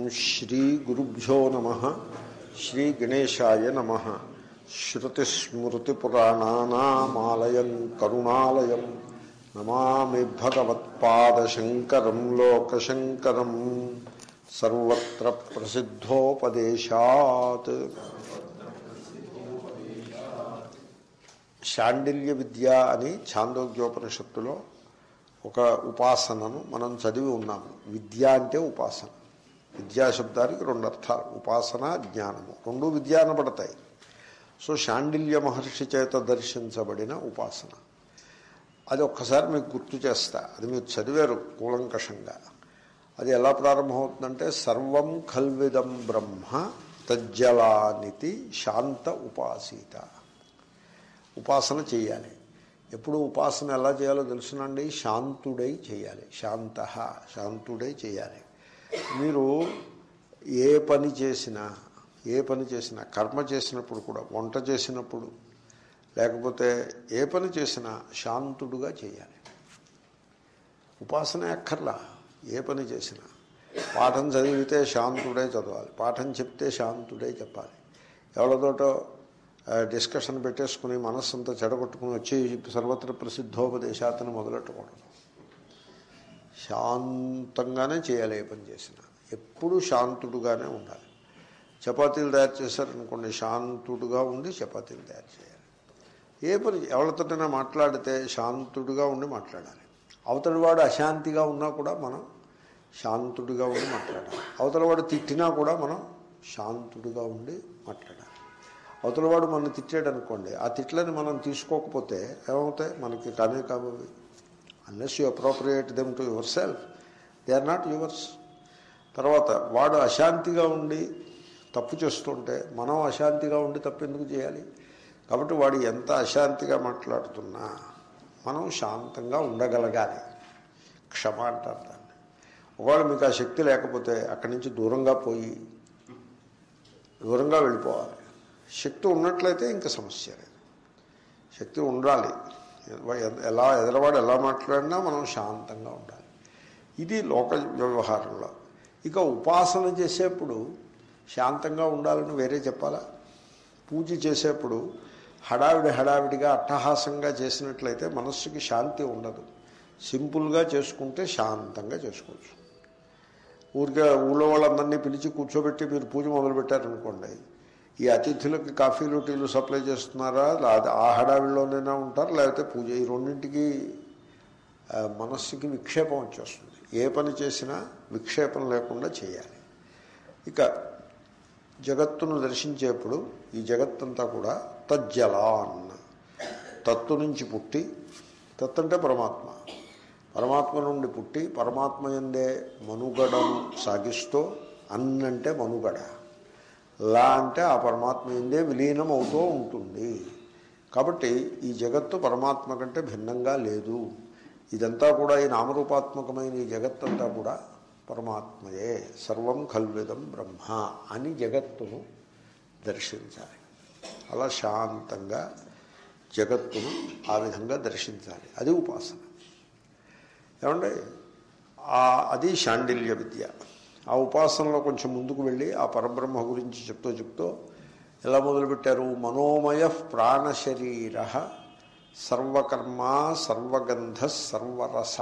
శ్రీ గురుభ్యో నమ శ్రీ గణేశాయ నమ శ్రుతిస్మృతిపురాణానామాలయం కరుణాలయం నమామి భగవత్పాదశంకరం లోకశంకరం సర్వత్ర ప్రసిద్ధోపదేశాత్ శాండిల్య విద్య అని ఛాందోగ్యోపనిషత్తులో ఒక ఉపాసనను మనం చదివి ఉన్నాము విద్య అంటే ఉపాసన విద్యాశబ్దానికి రెండు అర్థాలు ఉపాసన జ్ఞానము రెండు విద్య అనబడతాయి సో శాండిల్య మహర్షి చేత దర్శించబడిన ఉపాసన అది ఒక్కసారి మీకు గుర్తు చేస్తా అది మీరు చదివారు కూలంకషంగా అది ఎలా ప్రారంభమవుతుందంటే సర్వం ఖల్విదం బ్రహ్మ తజ్జలానితి శాంత ఉపాసీత ఉపాసన చేయాలి ఎప్పుడు ఉపాసన ఎలా చేయాలో తెలుసునండి శాంతుడై చేయాలి శాంత శాంతుడై చేయాలి మీరు ఏ పని చేసినా ఏ పని చేసినా కర్మ చేసినప్పుడు కూడా వంట చేసినప్పుడు లేకపోతే ఏ పని చేసినా శాంతుడుగా చేయాలి ఉపాసన అక్కర్లా ఏ పని చేసినా పాఠం చదివితే శాంతుడే చదవాలి పాఠం చెప్తే శాంతుడే చెప్పాలి ఎవరితోటో డిస్కషన్ పెట్టేసుకుని మనస్సంతా చెడగొట్టుకుని వచ్చి సర్వత్ర ప్రసిద్ధోపదేశాతను మొదలెట్టకూడదు శాంతంగానే చేయాలి ఏ పని చేసినా ఎప్పుడూ శాంతుడుగానే ఉండాలి చపాతీలు తయారు చేశారనుకోండి శాంతుడుగా ఉండి చపాతీలు తయారు చేయాలి ఏ పని ఎవరితోటైనా మాట్లాడితే శాంతుడుగా ఉండి మాట్లాడాలి అవతలివాడు అశాంతిగా ఉన్నా కూడా మనం శాంతుడిగా ఉండి మాట్లాడాలి అవతలవాడు తిట్టినా కూడా మనం శాంతుడిగా ఉండి మాట్లాడాలి అవతలవాడు మనం తిట్టాడు అనుకోండి ఆ తిట్లని మనం తీసుకోకపోతే ఏమవుతాయి మనకి కానే కాబోవి unless you appropriate them to yourself they are not yours తర్వాత వాడు అశాంతిగా ఉండి తప్పు చేస్తుంటే మనం అశాంతిగా ఉండి తప్పు ఎందుకు చేయాలి కాబట్టి వాడు ఎంత అశాంతిగా మాట్లాడుతున్నా మనం శాంతంగా ఉండగలగాలి క్షమ అంటారు దాన్ని ఒకవేళ మీకు ఆ శక్తి లేకపోతే అక్కడి నుంచి దూరంగా పోయి దూరంగా వెళ్ళిపోవాలి శక్తి ఉన్నట్లయితే ఇంకా సమస్య లేదు శక్తి ఉండాలి ఎలా ఎదరవాడు ఎలా మాట్లాడినా మనం శాంతంగా ఉండాలి ఇది లోక వ్యవహారంలో ఇక ఉపాసన చేసేప్పుడు శాంతంగా ఉండాలని వేరే చెప్పాలా పూజ చేసేప్పుడు హడావిడి హడావిడిగా అట్టహాసంగా చేసినట్లయితే మనస్సుకి శాంతి ఉండదు సింపుల్గా చేసుకుంటే శాంతంగా చేసుకోవచ్చు ఊరికే ఊళ్ళో వాళ్ళందరినీ పిలిచి కూర్చోబెట్టి మీరు పూజ మొదలుపెట్టారనుకోండి ఈ అతిథులకి కాఫీలు టీలు సప్లై చేస్తున్నారా లేదా ఆ హడావిడిలోనైనా ఉంటారు లేకపోతే పూజ ఈ రెండింటికి మనస్సుకి విక్షేపం వచ్చేస్తుంది ఏ పని చేసినా విక్షేపం లేకుండా చేయాలి ఇక జగత్తును దర్శించేప్పుడు ఈ జగత్తంతా కూడా తజ్జలాన్ తత్తు నుంచి పుట్టి తత్ అంటే పరమాత్మ పరమాత్మ నుండి పుట్టి పరమాత్మ ఎందే మనుగడను సాగిస్తూ అన్నంటే మనుగడ లా అంటే ఆ పరమాత్మ ఎందే విలీనం అవుతూ ఉంటుంది కాబట్టి ఈ జగత్తు పరమాత్మ కంటే భిన్నంగా లేదు ఇదంతా కూడా ఈ నామరూపాత్మకమైన ఈ జగత్తంతా కూడా పరమాత్మయే సర్వం కల్విదం బ్రహ్మ అని జగత్తును దర్శించాలి అలా శాంతంగా జగత్తును ఆ విధంగా దర్శించాలి అది ఉపాసన ఏమండి అది శాండిల్య విద్య ఆ ఉపాసనలో కొంచెం ముందుకు వెళ్ళి ఆ పరబ్రహ్మ గురించి చెప్తూ చెప్తూ ఎలా మొదలుపెట్టారు మనోమయ ప్రాణశరీర సర్వకర్మ సర్వగంధ సర్వరస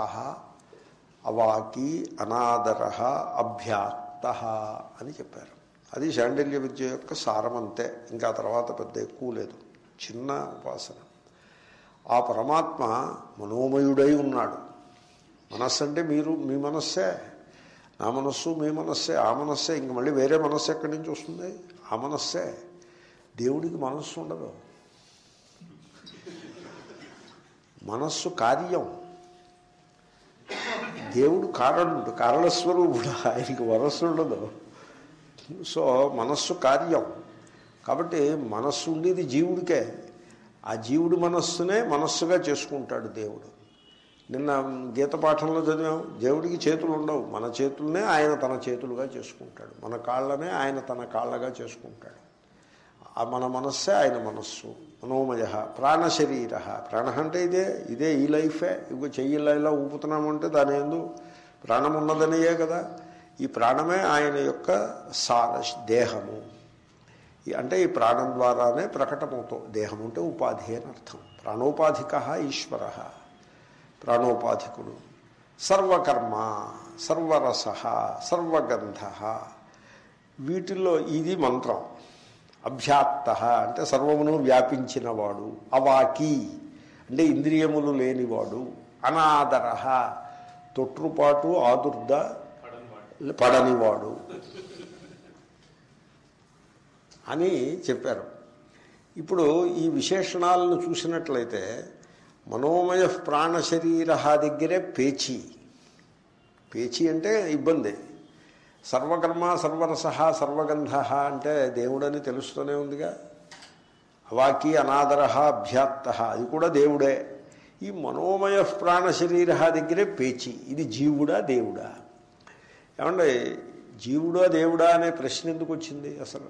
అవాకి అనాదర అభ్యాక్త అని చెప్పారు అది శాండిల్య విద్య యొక్క సారమంతే ఇంకా తర్వాత పెద్ద ఎక్కువ లేదు చిన్న ఉపాసన ఆ పరమాత్మ మనోమయుడై ఉన్నాడు మనస్సు అంటే మీరు మీ మనస్సే నా మనస్సు మీ మనస్సే ఆ మనస్సే ఇంక మళ్ళీ వేరే మనస్సు ఎక్కడి నుంచి వస్తుంది ఆ మనస్సే దేవుడికి మనస్సు ఉండదు మనస్సు కార్యం దేవుడు కారణుడు కారణస్వరూపుడు ఆయనకి వరస్సు ఉండదు సో మనస్సు కార్యం కాబట్టి మనస్సు ఉండేది జీవుడికే ఆ జీవుడి మనస్సునే మనస్సుగా చేసుకుంటాడు దేవుడు నిన్న గీత పాఠంలో చదివాం దేవుడికి చేతులు ఉండవు మన చేతులనే ఆయన తన చేతులుగా చేసుకుంటాడు మన కాళ్ళనే ఆయన తన కాళ్ళగా చేసుకుంటాడు మన మనస్సే ఆయన మనస్సు మనోమయ ప్రాణశరీర ప్రాణ అంటే ఇదే ఇదే ఈ లైఫే ఇవి చెయ్యిలా ఇలా ఊపుతున్నామంటే దాని ఎందు ప్రాణం ఉన్నదనియే కదా ఈ ప్రాణమే ఆయన యొక్క సార దేహము ఈ- అంటే ఈ ప్రాణం ద్వారానే ప్రకటమవుతాం దేహం అంటే ఉపాధి అని అర్థం ప్రాణోపాధిక ఈశ్వర ప్రాణోపాధికుడు సర్వకర్మ సర్వరస సర్వగంధ వీటిల్లో ఇది మంత్రం అభ్యాత్త అంటే సర్వమును వ్యాపించినవాడు అవాకి అంటే ఇంద్రియములు లేనివాడు అనాదర తొట్రుపాటు ఆదుర్ద పడనివాడు అని చెప్పారు ఇప్పుడు ఈ విశేషణాలను చూసినట్లయితే మనోమయ ప్రాణశరీర దగ్గరే పేచీ పేచీ అంటే ఇబ్బంది సర్వకర్మ సర్వరస సర్వగంధ అంటే దేవుడని తెలుస్తూనే ఉందిగా అవాకి అనాదర అభ్యాత్త అది కూడా దేవుడే ఈ మనోమయ ప్రాణశరీర దగ్గరే పేచి ఇది జీవుడా దేవుడా ఏమండి జీవుడా దేవుడా అనే ప్రశ్న ఎందుకు వచ్చింది అసలు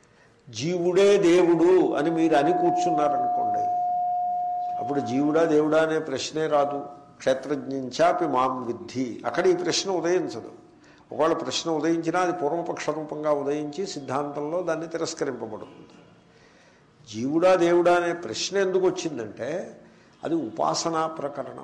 జీవుడే దేవుడు అని మీరు అని కూర్చున్నారనుకోండి అప్పుడు జీవుడా దేవుడా అనే ప్రశ్నే రాదు క్షేత్రజ్ఞంచాపి మాం విద్ధి అక్కడ ఈ ప్రశ్న ఉదయించదు ఒకవేళ ప్రశ్న ఉదయించినా అది పూర్వపక్ష రూపంగా ఉదయించి సిద్ధాంతంలో దాన్ని తిరస్కరింపబడుతుంది జీవుడా దేవుడా అనే ప్రశ్న ఎందుకు వచ్చిందంటే అది ఉపాసనా ప్రకరణం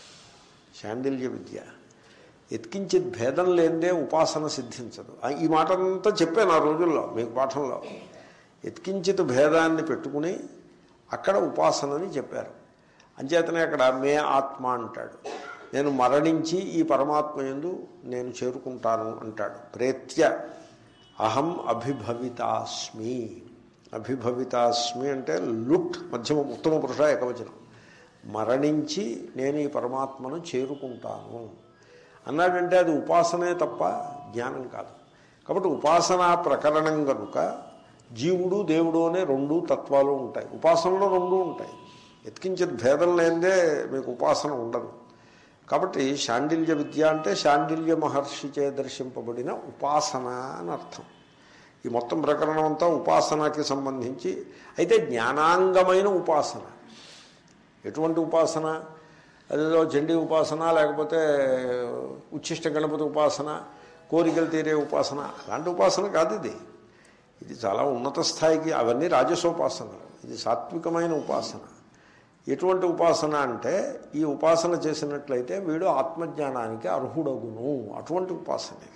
శాండిల్య విద్య ఎత్కించిత్ భేదం లేనిదే ఉపాసన సిద్ధించదు ఆ- ఈ మాట అంతా చెప్పాను ఆ రోజుల్లో మీకు పాఠంలో ఎత్కించిత్ భేదాన్ని పెట్టుకుని అక్కడ ఉపాసనని చెప్పారు అంచేతనే అక్కడ మే ఆత్మ అంటాడు నేను మరణించి ఈ పరమాత్మ యందు నేను చేరుకుంటాను అంటాడు ప్రేత్య అహం అభిభవితాస్మి అభిభవితాస్మి అంటే లుట్ మధ్యమ ఉత్తమ పురుష ఏకవచనం మరణించి నేను ఈ పరమాత్మను చేరుకుంటాను అన్నాడంటే అది ఉపాసనే తప్ప జ్ఞానం కాదు కాబట్టి ఉపాసనా ప్రకరణం కనుక జీవుడు దేవుడు అనే రెండు తత్వాలు ఉంటాయి ఉపాసనలో రెండు ఉంటాయి ఎత్కించిన భేదం లేనిదే మీకు ఉపాసన ఉండదు కాబట్టి శాండిల్య విద్య అంటే శాండిల్య మహర్షి చే దర్శింపబడిన ఉపాసన అని అర్థం ఈ మొత్తం ప్రకరణం అంతా ఉపాసనకి సంబంధించి అయితే జ్ఞానాంగమైన ఉపాసన ఎటువంటి ఉపాసన అదేదో చండీ ఉపాసన లేకపోతే ఉచ్ఛిష్ట గణపతి ఉపాసన కోరికలు తీరే ఉపాసన అలాంటి ఉపాసన కాదు ఇది ఇది చాలా ఉన్నత స్థాయికి అవన్నీ రాజసోపాసనలు ఇది సాత్వికమైన ఉపాసన ఎటువంటి ఉపాసన అంటే ఈ ఉపాసన చేసినట్లయితే వీడు ఆత్మజ్ఞానానికి అర్హుడగును అటువంటి ఉపాసన ఇది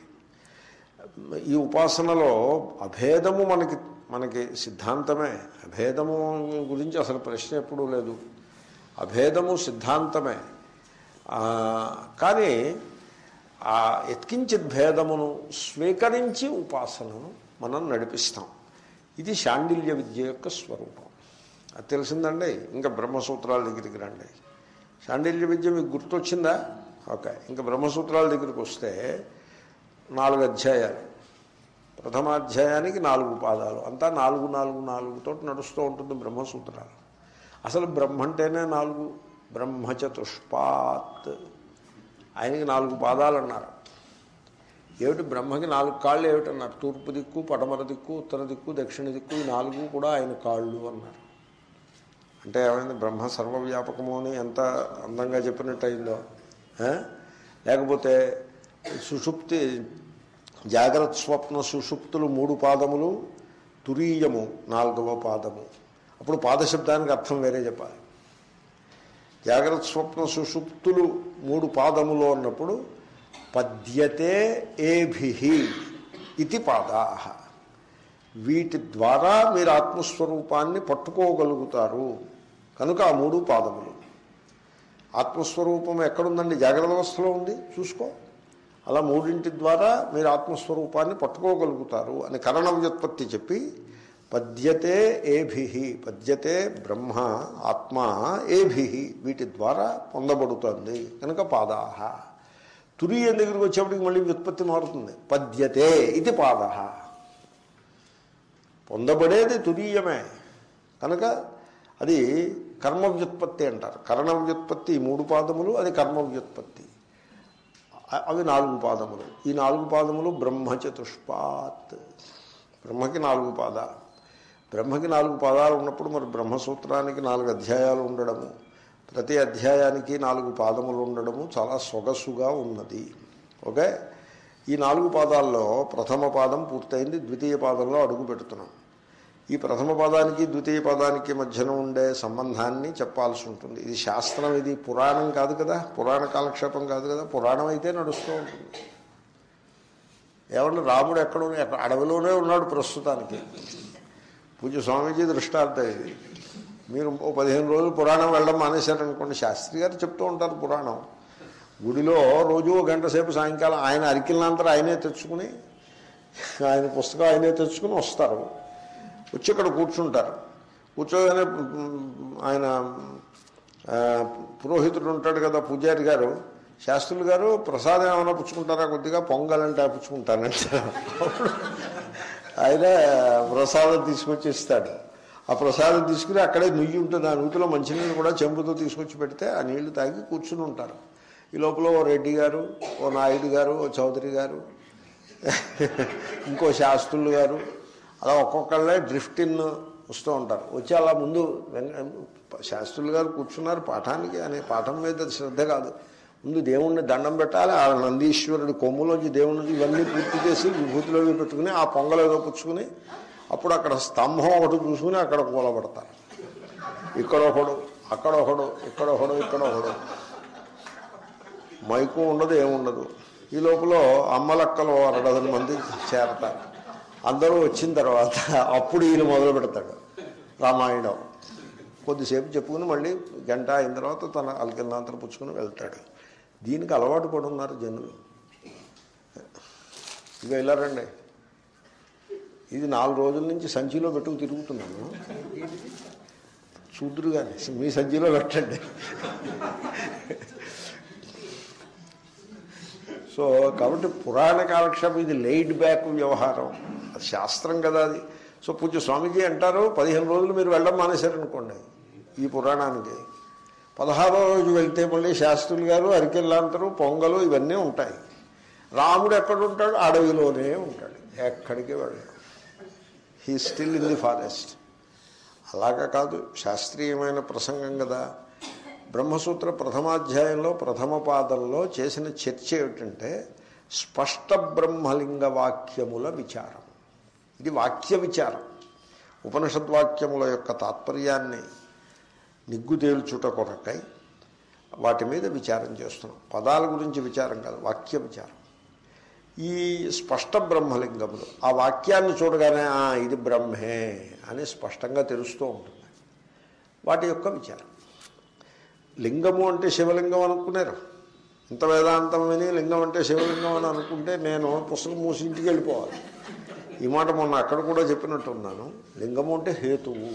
ఈ ఉపాసనలో అభేదము మనకి మనకి సిద్ధాంతమే అభేదము గురించి అసలు ప్రశ్న ఎప్పుడూ లేదు అభేదము సిద్ధాంతమే ఆ, కానీ ఆ ఎత్కించిత్ భేదమును స్వీకరించి ఉపాసనను మనం నడిపిస్తాం ఇది శాండిల్య విద్య యొక్క స్వరూపం అది తెలిసిందండి ఇంకా బ్రహ్మసూత్రాల దగ్గరికి రండి శాండిల్య విద్య మీకు గుర్తొచ్చిందా ఓకే ఇంకా బ్రహ్మసూత్రాల దగ్గరికి వస్తే నాలుగు అధ్యాయాలు ప్రథమాధ్యాయానికి నాలుగు పాదాలు అంతా నాలుగు నాలుగు నాలుగుతో నడుస్తూ ఉంటుంది బ్రహ్మసూత్రాలు అసలు బ్రహ్మ అంటేనే నాలుగు బ్రహ్మచతుష్పాత్ ఆయనకి నాలుగు పాదాలు అన్నారు ఏమిటి బ్రహ్మకి నాలుగు కాళ్ళు ఏమిటన్నారు తూర్పు దిక్కు పడమర దిక్కు ఉత్తర దిక్కు దక్షిణ దిక్కు ఈ నాలుగు కూడా ఆయన కాళ్ళు అన్నారు అంటే ఏమైంది బ్రహ్మ సర్వవ్యాపకము అని ఎంత అందంగా చెప్పినట్టు అయిందో ఆ? లేకపోతే సుషుప్తి జాగ్రత్త స్వప్న సుషుప్తులు మూడు పాదములు తురీయము నాలుగవ పాదము అప్పుడు పాదశబ్దానికి అర్థం వేరే చెప్పాలి జాగ్రత్త స్వప్న సుషుప్తులు మూడు పాదములు అన్నప్పుడు పద్యతే ఏభి ఇది పాదా వీటి ద్వారా మీరు ఆత్మస్వరూపాన్ని పట్టుకోగలుగుతారు కనుక ఆ మూడు పాదములు ఆత్మస్వరూపం ఎక్కడుందండి జాగ్రత్త అవస్థలో ఉంది చూసుకో అలా మూడింటి ద్వారా మీరు ఆత్మస్వరూపాన్ని పట్టుకోగలుగుతారు అని కరణ వ్యుత్పత్తి చెప్పి పద్యతే ఏభి పద్యతే బ్రహ్మ ఆత్మ ఏభి వీటి ద్వారా పొందబడుతుంది కనుక పాదాహ తురియ దగ్గరికి వచ్చేప్పటికి మళ్ళీ వ్యుత్పత్తి మారుతుంది పద్యతే ఇది పాద పొందబడేది తురీయమే కనుక అది కర్మ వ్యుత్పత్తి అంటారు కరణ వ్యుత్పత్తి ఈ మూడు పాదములు అది కర్మ వ్యుత్పత్తి అ- అవి నాలుగు పాదములు ఈ నాలుగు పాదములు బ్రహ్మచతుష్పాత్ బ్రహ్మకి నాలుగు పాదాలు బ్రహ్మకి నాలుగు పాదాలు ఉన్నప్పుడు మరి బ్రహ్మసూత్రానికి నాలుగు అధ్యాయాలు ఉండడము ప్రతి అధ్యాయానికి నాలుగు పాదములు ఉండడము చాలా సొగసుగా ఉన్నది ఓకే ఈ నాలుగు పాదాల్లో ప్రథమ పాదం పూర్తయింది ద్వితీయ పాదంలో అడుగు పెడుతున్నాం ఈ ప్రథమ పదానికి ద్వితీయ పదానికి మధ్యన ఉండే సంబంధాన్ని చెప్పాల్సి ఉంటుంది ఇది శాస్త్రం ఇది పురాణం కాదు కదా పురాణ కాలక్షేపం కాదు కదా పురాణం అయితే నడుస్తూ ఉంటుంది ఏమన్నా రాముడు ఎక్కడ ఉన్నా- ఎక్కడ అడవిలోనే ఉన్నాడు ప్రస్తుతానికి పూజ స్వామీజీ దృష్టాంతం ఇది మీరు ఓ పదిహేను రోజులు పురాణం వెళ్ళడం మానేశారనుకోండి శాస్త్రి గారు చెప్తూ ఉంటారు పురాణం గుడిలో రోజు ఓ గంట సేపు సాయంకాలం ఆయన అరికిలంతా ఆయనే తెచ్చుకుని ఆయన పుస్తకం ఆయనే తెచ్చుకుని వస్తారు వచ్చి ఇక్కడ కూర్చుంటారు కూర్చోగానే మ్, ఆయన ఆ, పురోహితుడు ఉంటాడు కదా పూజారి గారు శాస్త్రులు గారు ప్రసాదం ఏమైనా పుచ్చుకుంటారా కొద్దిగా పొంగలంటే ఆ పుచ్చుకుంటానంటే అప్పుడు ఆయన ప్రసాదం తీసుకొచ్చి ఇస్తాడు ఆ ప్రసాదం తీసుకుని అక్కడే నుయ్యి ఉంటుంది ఆ నూతిలో మంచినీళ్ళు కూడా చెంబుతో తీసుకొచ్చి పెడితే ఆ నీళ్లు తాగి కూర్చుని ఉంటారు ఈ లోపల ఓ రెడ్డి గారు ఓ నాయుడు గారు ఓ చౌదరి గారు ఇంకో శాస్త్రులు గారు అలా ఒక్కొక్కళ్ళే డ్రిఫ్ట్ ఇన్ వస్తూ ఉంటారు వచ్చి అలా ముందు వెంక- శాస్త్రులు గారు కూర్చున్నారు పాఠానికి అనే పాఠం మీద శ్రద్ధ కాదు ముందు దేవుణ్ణి దండం పెట్టాలి ఆ నందీశ్వరుడి కొమ్ములోంచి దేవుడిని ఇవన్నీ పూర్తి చేసి విభూతిలో అవి పెట్టుకుని ఆ పొంగలు ఏదో పుచ్చుకుని అప్పుడు అక్కడ స్తంభం ఒకటి చూసుకుని అక్కడ కూలబడతారు ఇక్కడ ఒకడు అక్కడ ఒకడు ఇక్కడ ఒకడు ఇక్కడ ఒకడు మైకు ఉండదు ఏముండదు ఈ లోపల అమ్మలక్కలు అరడజన్ మంది చేరతారు అందరూ వచ్చిన తర్వాత అప్పుడు ఈయన మొదలు పెడతాడు రామాయణం కొద్దిసేపు చెప్పుకుని మళ్ళీ గంట అయిన తర్వాత తన అల్కిందాంతరం పుచ్చుకుని వెళ్తాడు దీనికి అలవాటు పడి ఉన్నారు జనులు ఇక వెళ్ళారండి ఇది నాలుగు రోజుల నుంచి సంచిలో పెట్టుకు తిరుగుతున్నాను చూదురు కానీ మీ సంచిలో పెట్టండి సో కాబట్టి పురాణ కాలక్షేపం ఇది లెయిడ్ బ్యాక్ వ్యవహారం అది శాస్త్రం కదా అది సో పూజ్య స్వామీజీ అంటారు పదిహేను రోజులు మీరు వెళ్ళడం మానేశారనుకోండి ఈ పురాణానికి పదహారో రోజు వెళ్తే మళ్ళీ శాస్త్రులు గారు అరికెళ్ళాంతరు పొంగలు ఇవన్నీ ఉంటాయి రాముడు ఎక్కడ ఉంటాడు అడవిలోనే ఉంటాడు ఎక్కడికి వెళ్ళడు he still in the forest అలాగా కాదు శాస్త్రీయమైన ప్రసంగం కదా బ్రహ్మసూత్ర ప్రథమాధ్యాయంలో ప్రథమ పాదంలో చేసిన చర్చ ఏమిటంటే స్పష్ట బ్రహ్మలింగ వాక్యముల విచారం ఇది వాక్య విచారం ఉపనిషద్వాక్యముల యొక్క తాత్పర్యాన్ని నిగ్గు తేల్చుట కొరకై వాటి మీద విచారం చేస్తున్నాం పదాల గురించి విచారం కాదు వాక్య విచారం ఈ స్పష్ట బ్రహ్మలింగములు ఆ వాక్యాన్ని చూడగానే "ఆ, ఇది బ్రహ్మే అని స్పష్టంగా తెలుస్తూ ఉంటుంది వాటి యొక్క విచారం లింగము అంటే శివలింగం అనుకున్నారు ఇంత వేదాంతం విని లింగం అంటే శివలింగం అని అనుకుంటే నేను పుస్తకం మూసి ఇంటికి వెళ్ళిపోవాలి ఈ మాట మొన్న అక్కడ కూడా చెప్పినట్టున్నాను లింగము అంటే హేతువు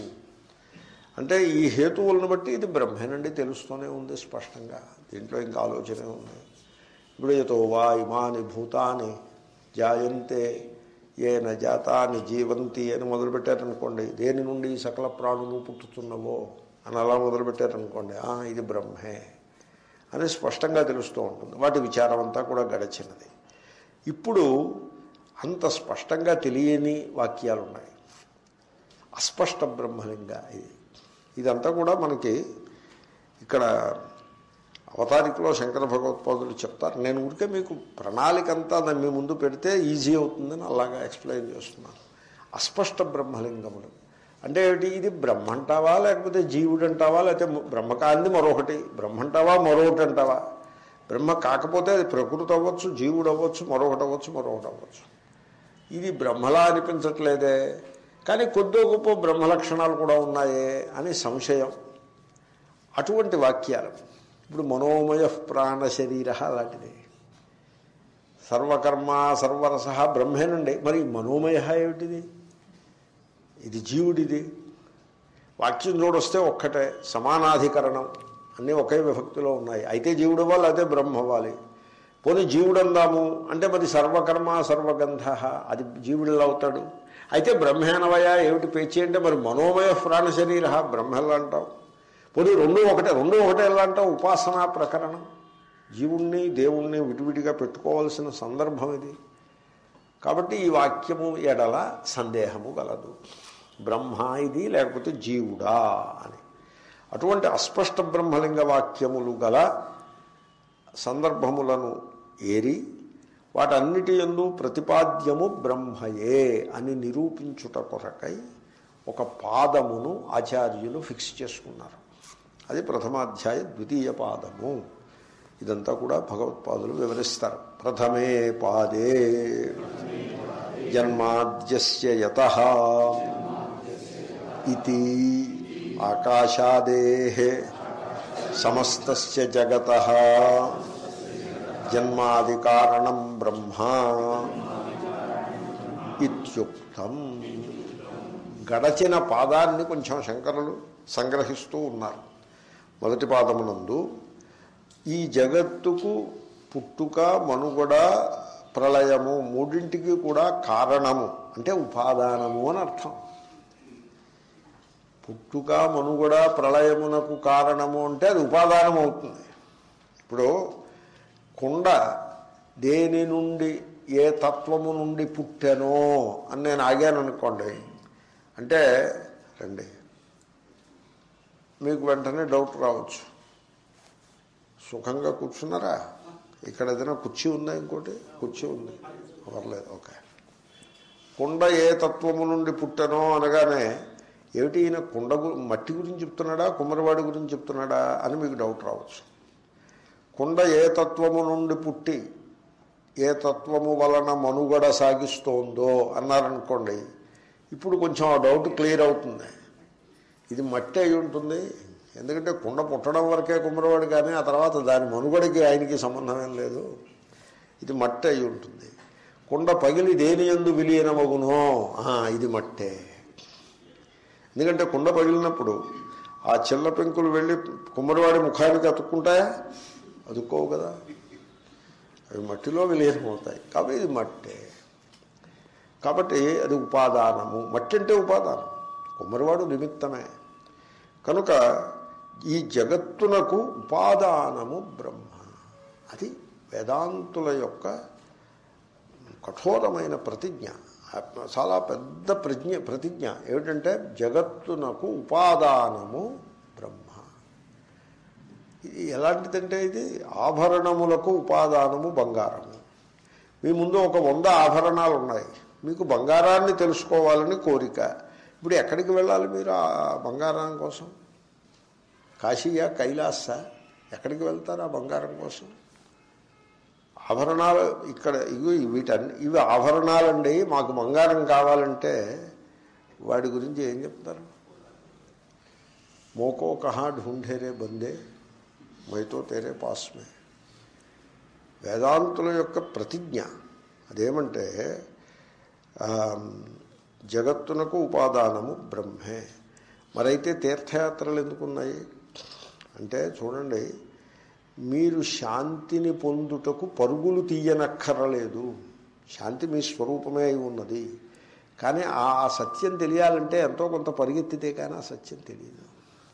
అంటే ఈ హేతువులను బట్టి ఇది బ్రహ్మేనండి తెలుస్తూనే ఉంది స్పష్టంగా దీంట్లో ఇంకా ఆలోచనే ఉంది ఇప్పుడు ఎతో వా ఇమాని భూతాని జాయంతే ఏన జాతాని జీవంతి అని మొదలుపెట్టారనుకోండి దేని నుండి ఈ సకల ప్రాణులు పుట్టుతున్నవో అని అలా మొదలుపెట్టారనుకోండి "ఆ, ఇది బ్రహ్మే అని స్పష్టంగా తెలుస్తూ ఉంటుంది వాటి విచారం అంతా కూడా గడిచినది ఇప్పుడు అంత స్పష్టంగా తెలియని వాక్యాలు ఉన్నాయి అస్పష్ట బ్రహ్మలింగ ఇది ఇదంతా కూడా మనకి ఇక్కడ అవతారికలో శంకర భగవత్పాదులు చెప్తారు నేను ఊరికే మీకు ప్రణాళిక అంతా దాన్ని మీ ముందు పెడితే ఈజీ అవుతుందని అలాగా ఎక్స్ప్లెయిన్ చేస్తున్నాను అస్పష్ట బ్రహ్మలింగములు అంటే ఏమిటి ఇది బ్రహ్మ అంటావా లేకపోతే జీవుడు అంటావా లేకపోతే బ్రహ్మ కాంది మరొకటి బ్రహ్మ అంటావా మరొకటి అంటావా బ్రహ్మ కాకపోతే అది ప్రకృతి అవ్వచ్చు జీవుడు అవ్వచ్చు మరొకటి అవ్వచ్చు మరొకటి అవ్వచ్చు ఇది బ్రహ్మలా అనిపించట్లేదే కానీ కొద్దో గొప్ప బ్రహ్మ లక్షణాలు కూడా ఉన్నాయే అని సంశయం అటువంటి వాక్యాలు ఇప్పుడు మనోమయ ప్రాణ శరీర అలాంటిది సర్వకర్మ సర్వరస బ్రహ్మేనండి మరి మనోమయ ఏమిటిది ఇది జీవుడిది వాక్యం చూడొస్తే ఒక్కటే సమానాధికరణం అన్నీ ఒకే విభక్తిలో ఉన్నాయి అయితే జీవుడు అవ్వాలి అయితే బ్రహ్మ అవ్వాలి పోనీ జీవుడు అందాము అంటే మరి సర్వకర్మ సర్వగంధ అది జీవుడిలా అవుతాడు అయితే బ్రహ్మేనవయ ఏమిటి పేచి అంటే మరి మనోమయ ప్రాణ శరీర బ్రహ్మ ఎలా అంటావు పోనీ రెండు ఒకటే రెండు ఒకటే ఎలా అంటావు ఉపాసనా ప్రకరణం జీవుణ్ణి దేవుణ్ణి విడివిడిగా పెట్టుకోవాల్సిన సందర్భం ఇది కాబట్టి ఈ వాక్యము ఎడల సందేహము గలదు బ్రహ్మ ఇది లేకపోతే జీవుడా అని అటువంటి అస్పష్ట బ్రహ్మలింగ వాక్యములు గల సందర్భములను ఏరి వాటన్నిటి ఎందు ప్రతిపాద్యము బ్రహ్మయే అని నిరూపించుట కొరకై ఒక పాదమును ఆచార్యులు ఫిక్స్ చేసుకున్నారు అది ప్రథమాధ్యాయ ద్వితీయ పాదము ఇదంతా కూడా భగవత్పాదులు వివరిస్తారు ప్రథమే పాదే జన్మాద్యస్య యత ఇది ఆకాశాదే సమస్తస్య జగత జన్మాది కారణం బ్రహ్మ ఇత్యుక్తం గడచిన పాదాన్ని కొంచెం శంకరులు సంగ్రహిస్తూ ఉన్నారు మొదటి పాదమునందు ఈ జగత్తుకు పుట్టుక మనుగడ ప్రళయము మూడింటికి కూడా కారణము అంటే ఉపాదానము అని అర్థం పుట్టుక మనుగడ ప్రళయమునకు కారణము అంటే అది ఉపాదానం అవుతుంది ఇప్పుడు కుండ దేని నుండి ఏ తత్వము నుండి పుట్టెనో అని నేను ఆగాను అనుకోండి అంటే రండి మీకు వెంటనే డౌట్ రావచ్చు సుఖంగా కూర్చున్నారా ఇక్కడ ఏదైనా కుర్చీ ఉందా ఇంకోటి కుర్చీ ఉంది పర్లేదు ఓకే కుండ ఏ తత్వము నుండి పుట్టనో అనగానే ఏమిటి ఈయన కుండ గు- మట్టి గురించి చెప్తున్నాడా కుమ్మరివాడి గురించి చెప్తున్నాడా అని మీకు డౌట్ రావచ్చు కుండ ఏ తత్వము నుండి పుట్టి ఏ తత్వము వలన మనుగడ సాగిస్తోందో అన్నారనుకోండి ఇప్పుడు కొంచెం ఆ డౌట్ క్లియర్ అవుతుంది ఇది మట్టి అయి ఉంటుంది ఎందుకంటే కుండ పుట్టడం వరకే కుమ్మరవాడు కానీ ఆ తర్వాత దాని మనుగడకి ఆయనకి సంబంధం ఏం లేదు ఇది మట్టి అయి ఉంటుంది కుండ పగిలి దేని ఎందు విలీనమగునో ఆ, ఇది మట్టే ఎందుకంటే కుండ పగిలినప్పుడు ఆ చిల్ల పెంకులు వెళ్ళి కుమ్మరివాడి ముఖానికి అతుక్కుంటాయా అతుక్కోవు కదా అవి మట్టిలో విలీనమవుతాయి కాబట్టి ఇది మట్టే కాబట్టి అది ఉపాదానము మట్టి అంటే ఉపాదానం కుమ్మరివాడు నిమిత్తమే కనుక ఈ జగత్తునకు ఉపాదానము బ్రహ్మ అది వేదాంతుల యొక్క కఠోరమైన ప్రతిజ్ఞ చాలా పెద్ద ప్రజ్ఞ ప్రతిజ్ఞ ఏమిటంటే జగత్తునకు ఉపాదానము బ్రహ్మ ఇది ఎలాంటిదంటే ఇది ఆభరణములకు ఉపాదానము బంగారము మీ ముందు ఒక వంద ఆభరణాలు ఉన్నాయి మీకు బంగారాన్ని తెలుసుకోవాలని కోరిక ఇప్పుడు ఎక్కడికి వెళ్ళాలి మీరు ఆ బంగారం కోసం కాశీయా కైలాసా ఎక్కడికి వెళ్తారు ఆ బంగారం కోసం ఆభరణాలు ఇక్కడ ఇవి వీటన్ని ఇవి ఆభరణాలండి మాకు బంగారం కావాలంటే వాడి గురించి ఏం చెప్తారు మోకో కహా ఢూంఢేరే బందే మైతో తేరే పాస్మే వేదాంతుల యొక్క ప్రతిజ్ఞ అదేమంటే ఆ, జగత్తునకు ఉపాదానము బ్రహ్మే మరైతే తీర్థయాత్రలు ఎందుకున్నాయి అంటే చూడండి మీరు శాంతిని పొందుటకు పరుగులు తీయనక్కరలేదు శాంతి మీ స్వరూపమే అయి ఉన్నది కానీ ఆ సత్యం తెలియాలంటే ఎంతో కొంత పరిగెత్తితే కానీ ఆ సత్యం తెలియదు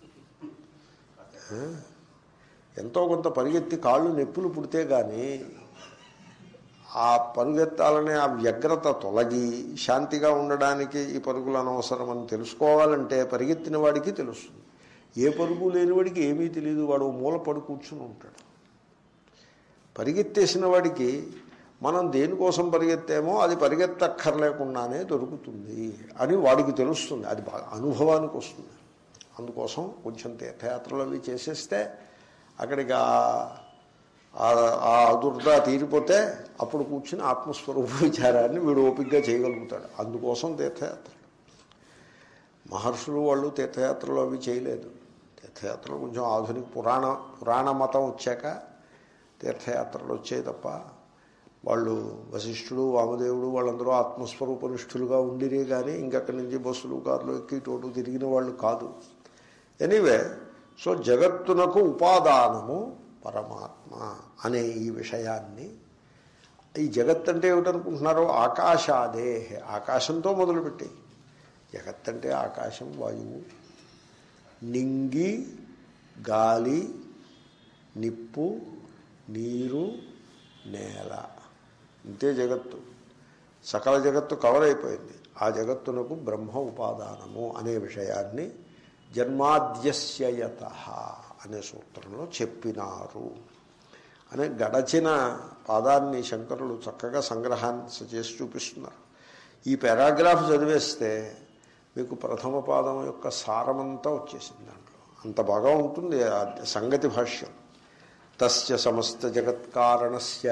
ఆ? ఎంతో కొంత పరిగెత్తి కాళ్ళు నొప్పులు పుడితే కానీ ఆ పరుగెత్తాలనే ఆ వ్యగ్రత తొలగి శాంతిగా ఉండడానికి ఈ పరుగులు అనవసరం అని తెలుసుకోవాలంటే పరిగెత్తిన వాడికి తెలుస్తుంది ఏ పరుగు లేనివాడికి ఏమీ తెలియదు వాడు ఓ మూల పడి కూర్చుని ఉంటాడు పరిగెత్తేసిన వాడికి మనం దేనికోసం పరిగెత్తామో అది పరిగెత్తక్కర్లేకుండానే దొరుకుతుంది అని వాడికి తెలుస్తుంది అది బాగా అనుభవానికి వస్తుంది అందుకోసం కొంచెం తీర్థయాత్రలు అవి చేసేస్తే అక్కడికి ఆ- ఆ- ఆ దుర్ద తీరిపోతే అప్పుడు కూర్చుని ఆత్మస్వరూప విచారాన్ని వీడు ఓపికగా చేయగలుగుతాడు అందుకోసం తీర్థయాత్ర మహర్షులు వాళ్ళు తీర్థయాత్రలు అవి చేయలేదు తీర్థయాత్రలు కొంచెం ఆధునిక పురాణ పురాణ మతం వచ్చాక తీర్థయాత్రలు వచ్చాయి తప్ప వాళ్ళు వశిష్ఠుడు వామదేవుడు వాళ్ళందరూ ఆత్మస్వరూపనిష్ఠులుగా ఉండిరే కానీ ఇంకక్కడి నుంచి బస్సులు కార్లు ఎక్కి టోటు తిరిగిన వాళ్ళు కాదు ఎనీవే సో జగత్తునకు ఉపాదానము పరమాత్మ అనే ఈ విషయాన్ని ఈ జగత్ అంటే ఏమిటనుకుంటున్నారో ఆకాశాదే ఆకాశంతో మొదలుపెట్టి జగత్ అంటే ఆకాశం వాయువు నింగి గాలి నిప్పు నీరు నేల ఇంతే జగత్తు సకల జగత్తు కవర్ అయిపోయింది ఆ జగత్తునకు బ్రహ్మ ఉపాదానము అనే విషయాన్ని జన్మాద్యస్యయత అనే సూత్రంలో చెప్పినారు అనే గడచిన పాదాన్ని శంకరులు చక్కగా సంగ్రహాన్ని చేసి చూపిస్తున్నారు ఈ పారాగ్రాఫ్ చదివేస్తే మీకు ప్రథమ పాదం యొక్క సారమంతా వచ్చేసింది దాంట్లో అంత బాగా ఉంటుంది ఆ సంగతి భాష్యం తస్య సమస్త జగత్కారణస్య